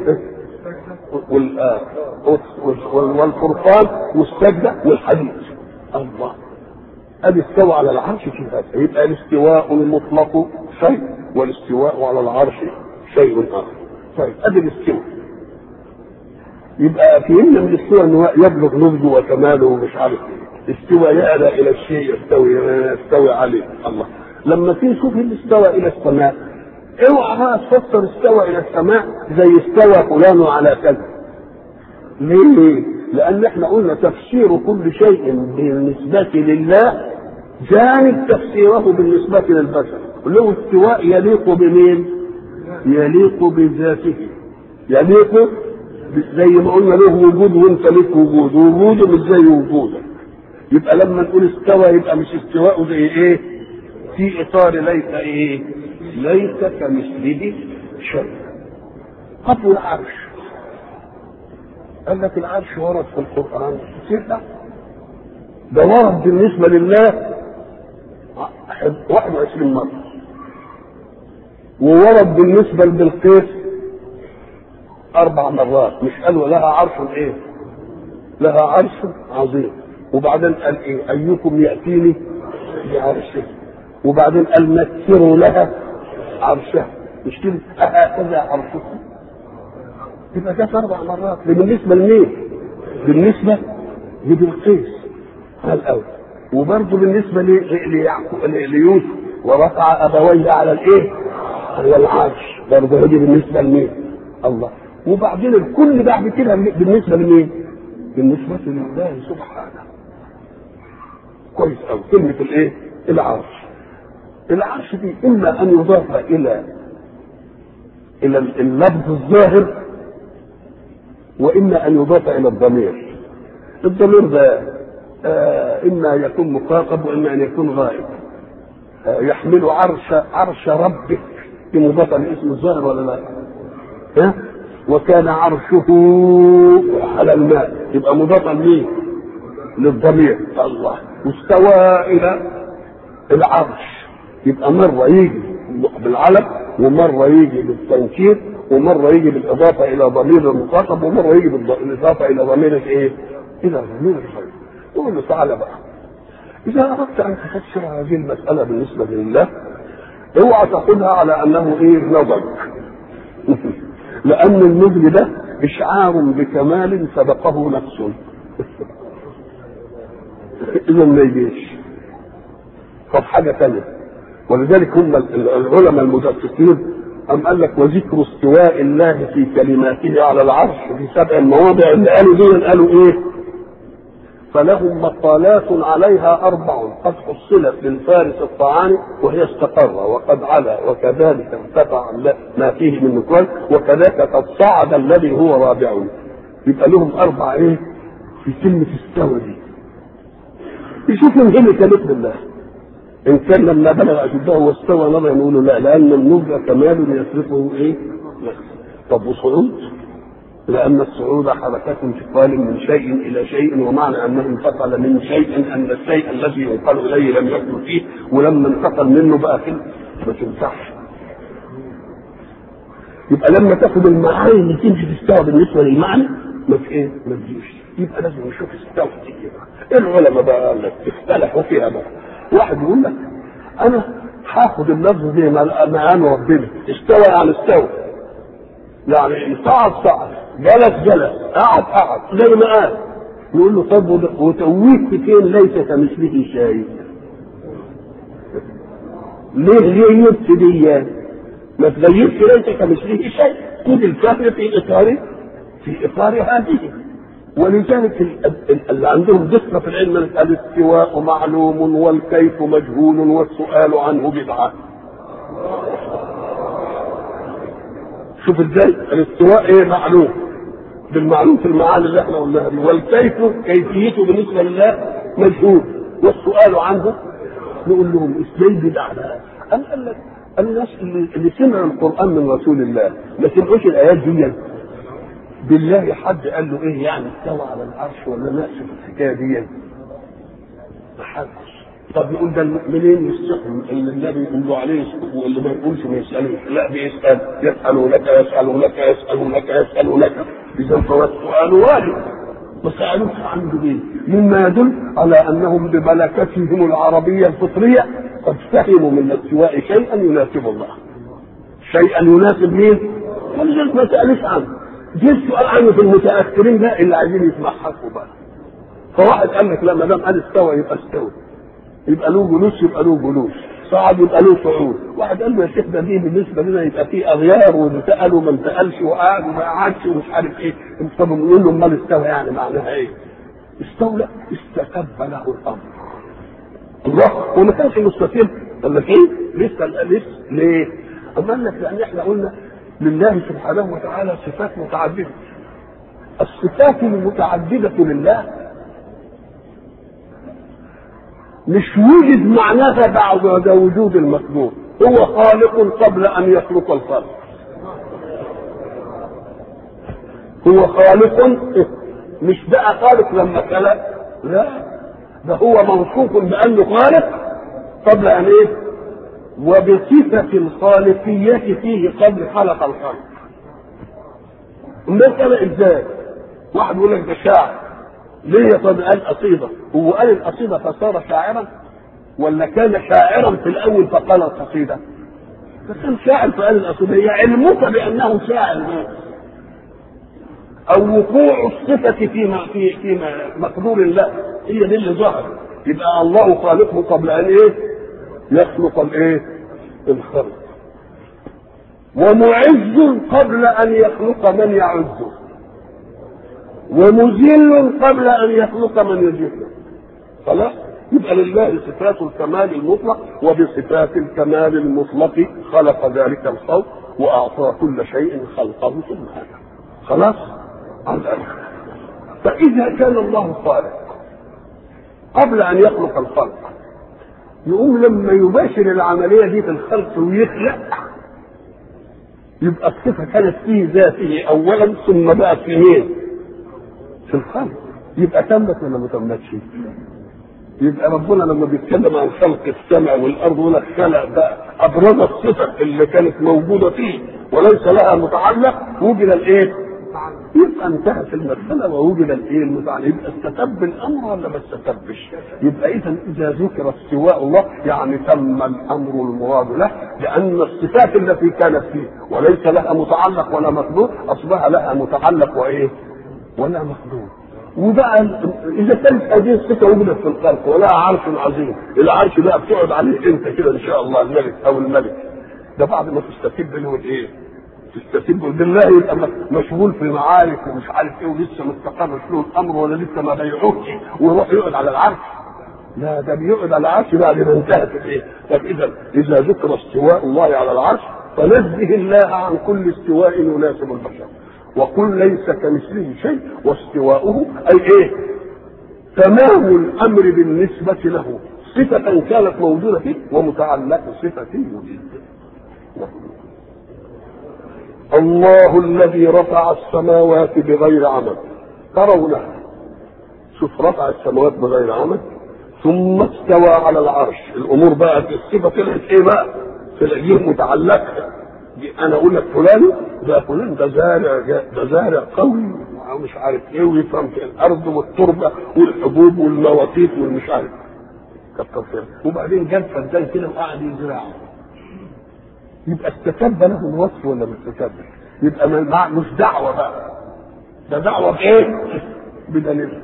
والفرقان والسجدة والحديث الله ادي استوى على العرش في هذا يبقى الاستواء المطلق شيء والاستواء على العرش شيء اخر طيب ادي الاستواء يبقى فهمنا من الاستواء انه يبلغ نضجه وكماله ومش عارف ايه استوى يعلى الى الشيء يستوي يستوي عليه الله لما تيجي تشوف الاستوى الى السماء اوعى بقى تفسر استوى الى السماء زي استوى فلان على كذا ليه؟ لان احنا قلنا تفسير كل شيء بالنسبه لله جانب تفسيره بالنسبة للبشر له استواء يليق بمين؟ يليق بذاته يليق زي ما قلنا له وجود وانت ليك وجود وجوده مش زي وجودك يبقى لما نقول استوى يبقى مش استواءه زي ايه؟ في اطار ليس ايه؟ ليس كمثله شيء قبل العرش قال لك العرش ورد في القرآن ستة ده ورد بالنسبة لله 21 مرة وورد بالنسبة لبلقيس أربع مرات مش قالوا لها عرش إيه؟ لها عرش عظيم وبعدين قال إيه؟ أيكم يأتيني بعرشه وبعدين قال مثلوا لها عرشها مش كده أهكذا عرشكم يبقى جت أربع مرات ده بالنسبة لمين؟ بالنسبة لبلقيس قال الأول وبرضه بالنسبة ليعقوب ليوسف ورفع أبويه على الإيه؟ على العرش برضه هذه بالنسبة لمين؟ الله وبعدين الكل بعد كده بالنسبة لمين؟ بالنسبة لله سبحانه كويس أوي كلمة الإيه؟ العرش العرش دي إما أن يضاف إلى إلى اللفظ الظاهر وإما أن يضاف إلى الضمير الضمير ده آه إما يكون مخاطب وإما أن يكون غائب آه يحمل عرش عرش ربك في مضافة لاسم الظاهر ولا لا؟ ها؟ وكان عرشه على الماء يبقى مضافا لمين؟ للضمير الله واستوى إلى العرش يبقى مرة يجي بالعلم ومرة يجي بالتنكير ومرة يجي بالإضافة إلى ضمير المخاطب ومرة يجي بالإضافة إلى ضمير الإيه؟ إلى ضمير الغير يقول له تعالى بقى إذا أردت أن تفسر هذه المسألة بالنسبة لله اوعى تاخذها على أنه إيه نضج لأن النضج ده إشعار بكمال سبقه نفس إذا ما يجيش طب حاجة ثانية ولذلك هم العلماء المدققين أم قال لك وذكر استواء الله في كلماته على العرش في سبع مواضع اللي قالوا دي قالوا إيه؟ فلهم مقالات عليها أربع قد حصلت للفارس الطعام وهي استقر وقد علا وكذلك ارتفع ما فيه من نكوان وكذلك قد صعد الذي هو رابع يبقى لهم أربع إيه؟ في كلمة استوى دي يشوف من هنا كلمة الله إن كان لما بلغ أشده واستوى نظر يقولوا لا لأن النضج كمال يصرفه إيه؟ طب وصعود؟ لأن الصعود حركة انتقال من شيء إلى شيء ومعنى أنه انتقل من شيء أن الشيء الذي ينقل إليه لم يكن فيه ولما انتقل منه بقى كده ما تنفعش. يبقى لما تاخد المعاني اللي تمشي تستوى بالنسبة للمعنى ما في إيه؟ ما تجيش. يبقى لازم نشوف استوى كده. العلماء بقى قال لك اختلفوا فيها بقى. واحد يقول لك أنا هاخد اللفظ زي ما قال ربنا استوى يعني استوى. يعني صعد صعد جلس جلس قعد قعد زي ما قال يقول له طب وتويت فين ليس كمثله شيء ليه غيبت دي ما تغيبش ليس كمثله شيء خذ الكافر في اطار في اطار هذه ولذلك اللي عندهم دقه في العلم الاستواء معلوم والكيف مجهول والسؤال عنه بدعه شوف ازاي الاستواء ايه معلوم بالمعلوم في المعاني اللي احنا قلناها دي والكيف كيفيته بالنسبه لله مجهول والسؤال عنه نقول لهم ازاي بدع ده قال قال لك الناس اللي, اللي سمعوا القران من رسول الله ما سمعوش الايات دي بالله حد قال له ايه يعني استوى على العرش ولا ناقص في الحكايه دي ما حدش طب يقول ده منين يستحم اللي النبي يقول له عليه واللي ما يقولش ما يسالوش لا بيسال يسالونك يسالونك يسالونك يسالونك اذا فهو السؤال واجب ما سالوش عنه ليه؟ مما يدل على انهم بملكتهم العربيه الفطريه قد فهموا من الاستواء شيئا يناسب الله شيئا يناسب مين؟ ولذلك ما سالوش عنه جه السؤال عنه في المتاخرين ده اللي عايزين يتمحكوا بقى فواحد قال لك لا ما دام قال استوى يبقى استوى يبقى له جلوس يبقى له جلوس صعد يبقى له صعود واحد قال له يا شيخ ده دي بالنسبه لنا يبقى في اغيار واللي سال وما انتقلش وقعد وما قعدش ومش عارف ايه طب نقول له امال استوى يعني معناها ايه؟ استولى استتب له الامر الله وما كانش مستقيم قال لك ايه؟ لسه لسه ليه؟ أما قال لك لأن احنا قلنا لله سبحانه وتعالى صفات متعددة الصفات المتعددة لله مش وجد معناها بعد وجود المخلوق هو خالق قبل أن يخلق الخلق هو خالق مش بقى خالق لما خلق لا ده هو موصوف بأنه خالق قبل أن إيه وبصفة الخالقية فيه قبل خلق الخلق المسألة ازاي؟ واحد يقول لك ده شاعر ليه طب قال قصيدة هو قال القصيدة فصار شاعرا ولا كان شاعرا في الأول فقال القصيدة فكان شاعر فقال القصيدة هي علمك بأنه شاعر بس أو وقوع الصفة في في في مقدور الله هي دي اللي ظهر يبقى الله خالقه قبل أن إيه؟ يخلق الإيه؟ الخلق ومعز قبل أن يخلق من يعزه ومذل قبل أن يخلق من يذله خلاص يبقى لله صفات الكمال المطلق وبصفات الكمال المطلق خلق ذلك الخلق وأعطى كل شيء خلقه سبحانه خلاص فإذا كان الله خالق قبل أن يخلق الخلق يقوم لما يباشر العملية دي في الخلق ويخلق يبقى الصفة كانت في ذاته أولا ثم بقت في مين؟ في الخلق يبقى تمت ولا ما تمتش؟ يبقى ربنا لما بيتكلم عن خلق السماء والارض يقول لك خلق بقى ابرز الصفه اللي كانت موجوده فيه وليس لها متعلق وجد الايه؟ يبقى انتهت المسألة ووجد الايه المتعلق يبقى استتب الأمر ولا ما استتبش؟ يبقى إذا إذا ذكر استواء الله يعني تم الأمر المراد له لأن الصفات التي كانت فيه وليس لها متعلق ولا مخلوق أصبح لها متعلق وإيه؟ ولا مخلوق وبقى اذا كانت هذه الصفه وجدت في الخلق ولها عرش عظيم العرش بقى بتقعد عليه انت كده ان شاء الله الملك او الملك ده بعد ما تستتب له الايه؟ تستتب بالله يبقى مشغول في معارك ومش عارف ايه ولسه مستقر له الامر ولا لسه ما بيعوش ويروح يقعد على العرش لا ده بيقعد على العرش بعد ما انتهت الايه؟ طب اذا اذا ذكر استواء الله على العرش فنزه الله عن كل استواء يناسب البشر وقل ليس كمثله شيء واستواؤه اي ايه؟ تمام الامر بالنسبه له صفة كانت موجودة فيه ومتعلق صفة وجود الله الذي رفع السماوات بغير عمد ترونها شوف رفع السماوات بغير عمد ثم استوى على العرش الامور بقى الصفه طلعت ايه بقى؟ طلعت متعلقه انا اقول لك فلان ده فلان ده زارع ده زارع قوي ومش عارف ايه ويفهم في الارض والتربه والحبوب والمواقيت والمش عارف كتر خير وبعدين جاب فدان كده وقعد يزرعه يبقى استتب له الوصف ولا مش استتب؟ يبقى ما مش دعوه بقى ده دعوه بايه؟ بدليل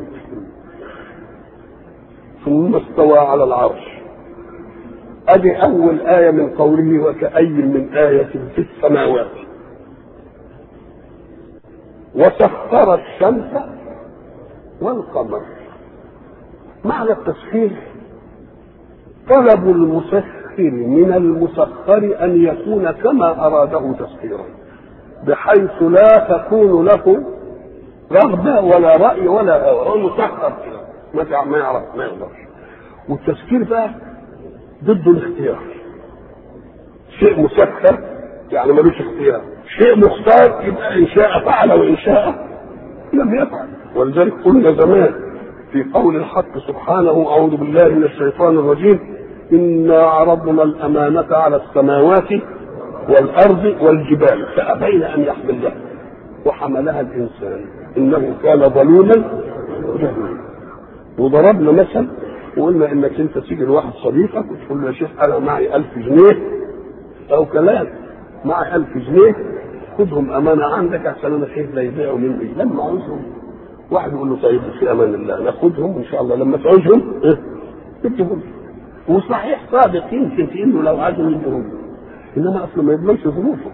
ثم استوى على العرش ادي اول ايه من قوله وكأي من آية في السماوات وسخر الشمس والقمر معنى التسخير طلب المسخر من المسخر ان يكون كما اراده تسخيرا بحيث لا تكون له رغبه ولا راي ولا هو مسخر كده ما يعرف ما يقدرش والتسخير بقى ضد الاختيار شيء مسخر يعني ملوش اختيار شيء مختار يبقى ان شاء فعل وان شاء لم يفعل ولذلك قلنا زمان في قول الحق سبحانه اعوذ بالله من الشيطان الرجيم انا عرضنا الامانه على السماوات والارض والجبال فابين ان يحملنها وحملها الانسان انه كان ظلوما جهولا وضربنا مثل وقلنا انك انت تيجي لواحد صديقك وتقول له يا شيخ انا معي ألف جنيه او كلام معي ألف جنيه خدهم امانه عندك عشان انا خايف لا يضيعوا مني لما عاوزهم واحد يقول له طيب في امان الله ناخدهم ان شاء الله لما تعوزهم اه تديهم وصحيح صادق يمكن في انه لو عايزهم يديهم انما اصلا ما يبلغش ظروفه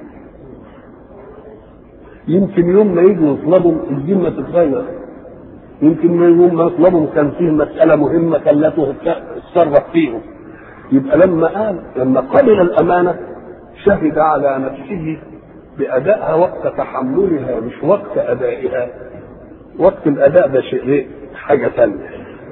يمكن يوم ما يجوا يطلبوا الذمه تتغير يمكن يوم ما يطلبوا كان فيه مسألة مهمة كلته يتصرف فيهم يبقى لما قال لما قبل الامانه شهد على نفسه بادائها وقت تحملها مش وقت ادائها وقت الاداء ده شيء حاجه ثانيه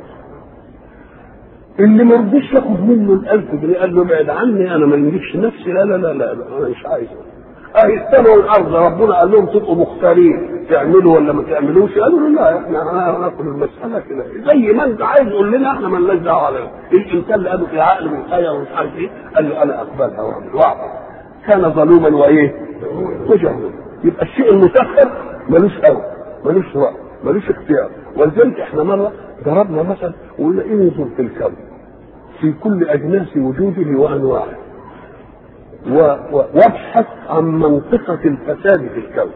اللي ما رضيش ياخد منه الألف جنيه قال له ابعد عني انا ما يملكش نفسي لا لا لا لا, لا انا مش عايز اهي السماء والارض ربنا قال لهم تبقوا مختارين تعملوا ولا ما تعملوش قالوا له لا احنا هناخد المساله كده زي ما انت عايز قول لنا احنا ما لناش دعوه على الانسان اللي قالوا في عقل من خير ومش عارف ايه قال له انا اقبلها واعمل واعمل كان ظلوما وايه؟ وجهلا يبقى الشيء المسخر ملوش هوى ملوش وقت ملوش اختيار ولذلك احنا مره ضربنا مثل وقلنا انظر في الكون في كل اجناس وجوده وانواعه وابحث عن منطقة الفساد في الكون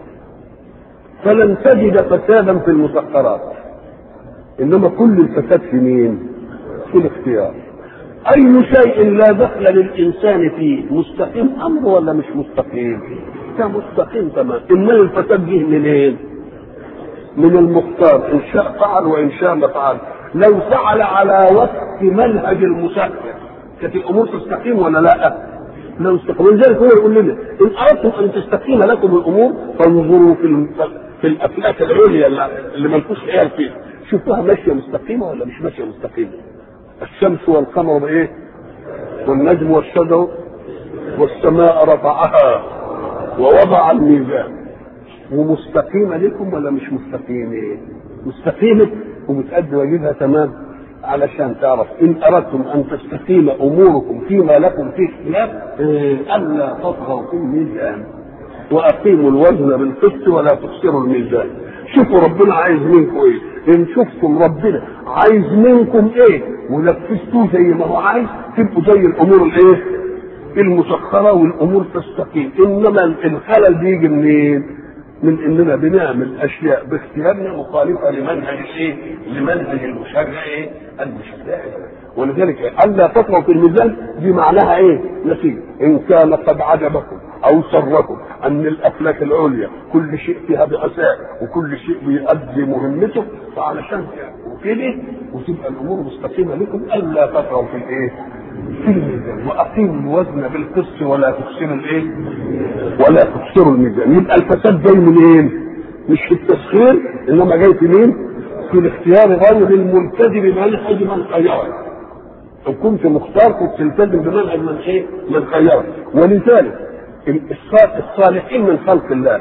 فلن تجد فسادا في المسخرات انما كل الفساد في مين؟ في الاختيار اي شيء لا دخل للانسان فيه مستقيم امره ولا مش مستقيم؟ ده مستقيم تمام انما الفساد جه منين؟ من المختار ان شاء فعل وان شاء ما فعل لو فعل على وفق منهج المسخر كانت الامور تستقيم ولا لا؟ لو استقيم ولذلك هو يقول لنا ان اردتم ان تستقيم لكم الامور فانظروا في في الافلاك العليا اللي ما لكوش خيال فيها شوفوها ماشيه مستقيمه ولا مش ماشيه مستقيمه الشمس والقمر بايه؟ والنجم والشجر والسماء رفعها ووضع الميزان ومستقيمة لكم ولا مش مستقيمة؟ مستقيمة وبتأدي واجبها تمام علشان تعرف إن أردتم أن تستقيم أموركم فيما لكم فيه اختلاف ألا تطغوا في الميزان وأقيموا الوزن بالقسط ولا تخسروا الميزان شوفوا ربنا عايز منكم إيه إن شفتم ربنا عايز منكم إيه ونفذتوه زي ما هو عايز تبقوا زي الأمور الإيه المسخرة والأمور تستقيم إنما الخلل بيجي منين؟ من اننا بنعمل اشياء باختيارنا مخالفه لمنهج الايه؟ لمنهج المشرع ايه؟ المشرع ولذلك الا تطغوا في الميزان دي معناها ايه؟ نتيجه ان كان قد عجبكم او سركم ان الافلاك العليا كل شيء فيها بأساء وكل شيء بيؤدي مهمته فعلشان وكده وتبقى الامور مستقيمه لكم الا تطغوا في الايه؟ في الميزان واقيموا الوزن بالقسط ولا تكسروا الايه؟ ولا تكسروا الميزان يبقى الفساد جاي منين؟ مش في التسخير انما جاي في مين؟ في الاختيار غير الملتزم بمنهج من خيرك لو كنت مختار كنت تلتزم بمنهج من ايه؟ من خيرك ولذلك الصالحين من خلق الله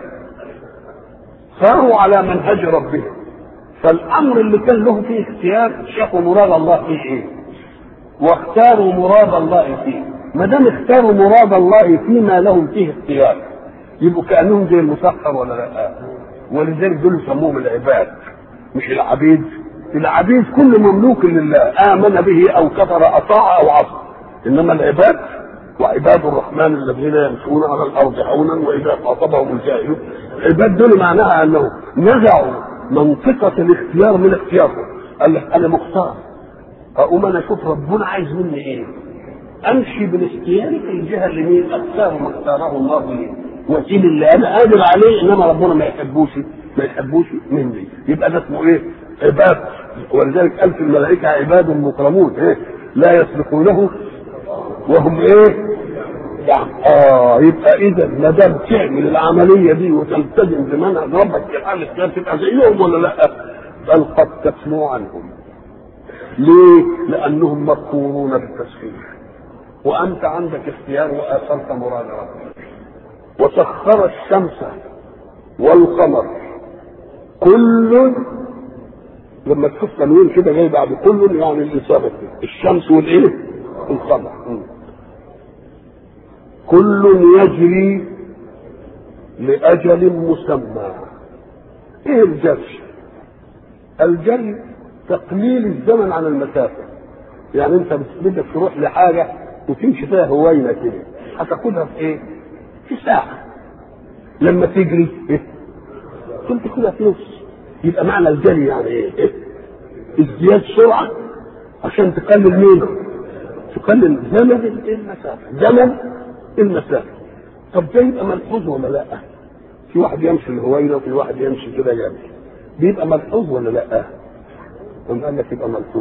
صاروا على منهج ربهم فالامر اللي كان له فيه اختيار شافوا مراد الله فيه ايه؟ واختاروا مراد الله فيه ما دام اختاروا مراد الله فيما لهم فيه اختيار يبقوا كانهم زي المسخر ولا لا ولذلك دول يسموهم العباد مش العبيد العبيد كل مملوك لله امن به او كفر اطاع او عصى انما العباد وعباد الرحمن الذين يمشون على الارض هونا واذا خاطبهم الجاهلون العباد دول معناها انهم نزعوا منطقه الاختيار من اختيارهم قال لك انا مختار اقوم انا اشوف ربنا عايز مني ايه امشي بالاختيار في الجهه اللي مين اختار ما اختاره الله لي وسيل اللي انا قادر عليه انما ربنا ما يحبوش ما يحبوش مني يبقى ده اسمه ايه عباد ولذلك قال في الملائكه عباد مكرمون ايه لا يسبقونه وهم ايه يعني اه يبقى اذا ما دام تعمل العمليه دي وتلتزم بمنهج ربك في حال الاختيار تبقى زيهم ولا لا؟ بل قد تسمو عنهم ليه؟ لأنهم مقهورون بالتسخير وأنت عندك اختيار وآثرت مراد ربك وسخر الشمس والقمر كل لما تشوف تنوين كده جاي بعد كل يعني الإصابة الشمس والإيه؟ القمر كل يجري لأجل مسمى إيه الجري؟ الجري تقليل الزمن عن المسافة يعني انت بدك تروح لحاجة وتمشي فيها هوينة كده هتاخدها في ايه؟ في ساعة لما تجري ايه؟ كنت كده في نص يبقى معنى الجري يعني ايه؟ إيه؟ ازدياد سرعة عشان تقلل مين؟ تقلل زمن المسافة زمن المسافة طب ده يبقى ملحوظ ولا لا؟ في واحد يمشي الهوينة وفي واحد يمشي كده جنبي بيبقى ملحوظ ولا لا؟ قام قال لك يبقى ملحوظ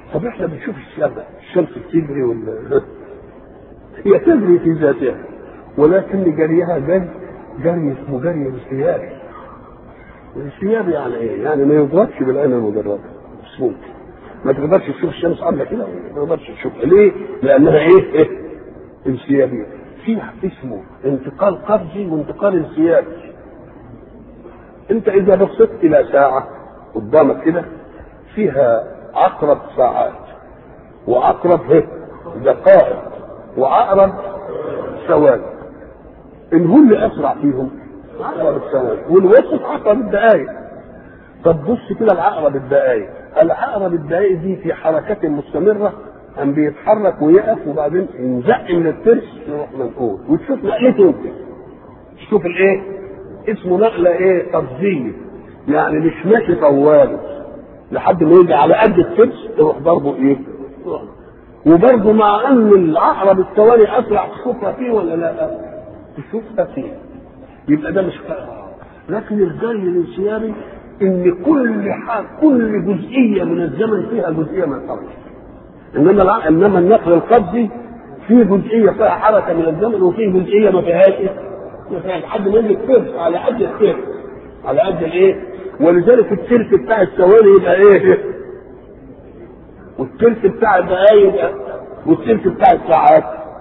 طب احنا بنشوف الشمس الشمس بتجري ولا هي تجري في ذاتها ولكن جريها جري جري اسمه جري انسيابي انسيابي يعني ايه؟ يعني ما يضربش بالعين المجرده مش ممكن ما تقدرش تشوف الشمس عامله كده ما تقدرش تشوفها ليه؟ لانها ايه؟ ايه؟ انسيابيه في اسمه انتقال قفزي وانتقال انسيابي انت اذا بصيت الى ساعه قدامك كده فيها عقرب ساعات وعقرب هيك دقائق وعقرب ثواني ان هو اللي اسرع فيهم عقرب الثواني والوسط عقرب الدقائق طب بص كده العقرب الدقائق العقرب الدقائق دي في حركة مستمرة أم بيتحرك ويقف وبعدين ينزق من الترس يروح منقول وتشوف نقلته انت تشوف الايه؟ اسمه نقلة ايه؟ قفزية يعني مش ماشي طوال لحد ما يجي على قد الترس يروح ضربه ايه؟ وبرضه مع ان العقرب الثواني اسرع تشوفها فيه ولا لا؟ تشوفها فيه يبقى ده مش فرق لكن الجري الانسيابي ان كل حاجه كل جزئيه من الزمن فيها جزئيه من الحركه انما الع... انما النقل القبضي فيه جزئيه فيها حركه من الزمن وفيه جزئيه ما فيهاش ايه؟ ما فيهاش لحد ما يجي الترس على قد الترس على قد الايه؟ ولذلك الترس بتاع الثواني يبقى ايه؟ والترس بتاع الدقايق يبقى والترس بتاع الساعات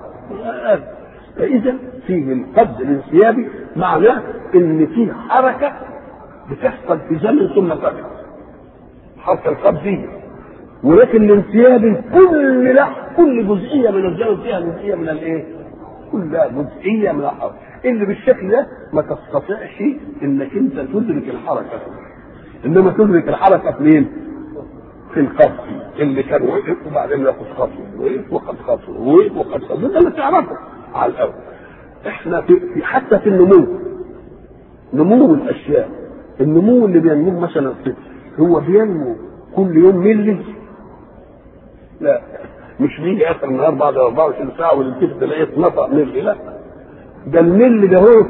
فاذا فيه القبض الانسيابي معناه ان فيه حركه بتحصل في زمن ثم تقع حركه القبضيه ولكن الانسيابي كل لح كل جزئيه من الزمن فيها جزئيه من الايه؟ كلها جزئيه من الحركه اللي بالشكل ده ما تستطيعش انك انت تدرك الحركه انما تدرك الحركه في مين؟ في القبض اللي كان وقف وبعدين ياخد خطوه وقف وخد خطوه وقف وخد خطوه ده اللي تعرفه على الاول احنا في في- حتى في النمو نمو الاشياء النمو اللي بينمو مثلا الطفل هو بينمو كل يوم ملي لا مش بيجي اخر النهار بعد 24 ساعه والكتف تلاقيه اتنطق ملي لا ده الملي ده هو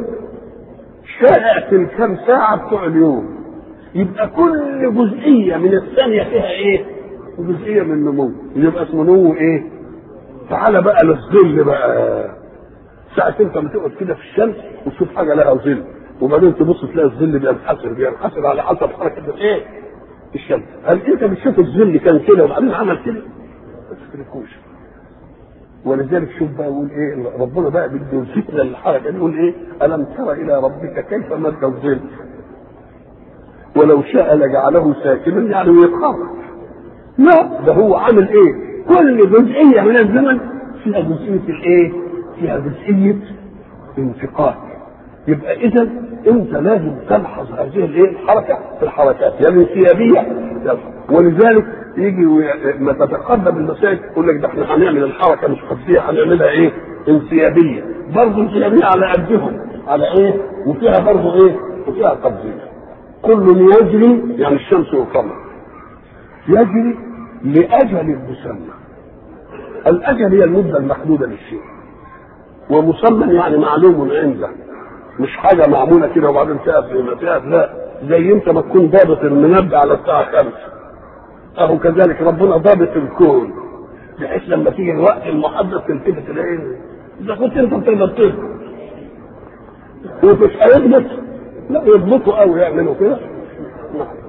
شائع في الكام ساعه بتوع اليوم يبقى كل جزئيه من الثانيه فيها ايه؟ جزئيه من النمو يبقى اسمه نمو ايه؟ تعالى بقى للظل بقى ساعة انت ما تقعد كده في الشمس وتشوف حاجه لها ظل وبعدين تبص تلاقي الظل بينحسر بينحسر على حسب حركه الايه؟ الشمس هل انت بتشوف الظل كان كده وبعدين عمل كده؟ ما تدركوش ولذلك شوف بقى يقول ايه ربنا بقى بده الفتنه للحركه يقول ايه؟ الم تر الى ربك كيف مد الظل؟ ولو شاء لجعله ساكنا يعني ويتحرك لا ده هو عامل ايه؟ كل جزئيه من الزمن فيها جزئيه الايه؟ فيها جزئيه انتقال يبقى اذا انت لازم تلحظ هذه الايه؟ الحركه في الحركات يا يعني انسيابيه ولذلك يجي ما تتقدم المسائل يقول لك ده احنا هنعمل الحركه مش قصديه هنعملها ايه؟ انسيابيه برضه انسيابيه على قدهم على ايه؟ وفيها برضه ايه؟ وفيها قبضيه كل يجري يعني الشمس والقمر يجري لأجل مسمى الأجل هي المدة المحدودة للشيء ومسمى يعني معلوم عنده مش حاجة معمولة كده وبعدين تقف زي ما تقف لا زي انت ما تكون ضابط المنبه على الساعة خمسة أهو كذلك ربنا ضابط الكون بحيث لما تيجي الوقت المحدد تلتفت تلاقي إذا كنت أنت بتقدر تضبط ومش هيضبط لا يضبطوا قوي يعملوا كده نعم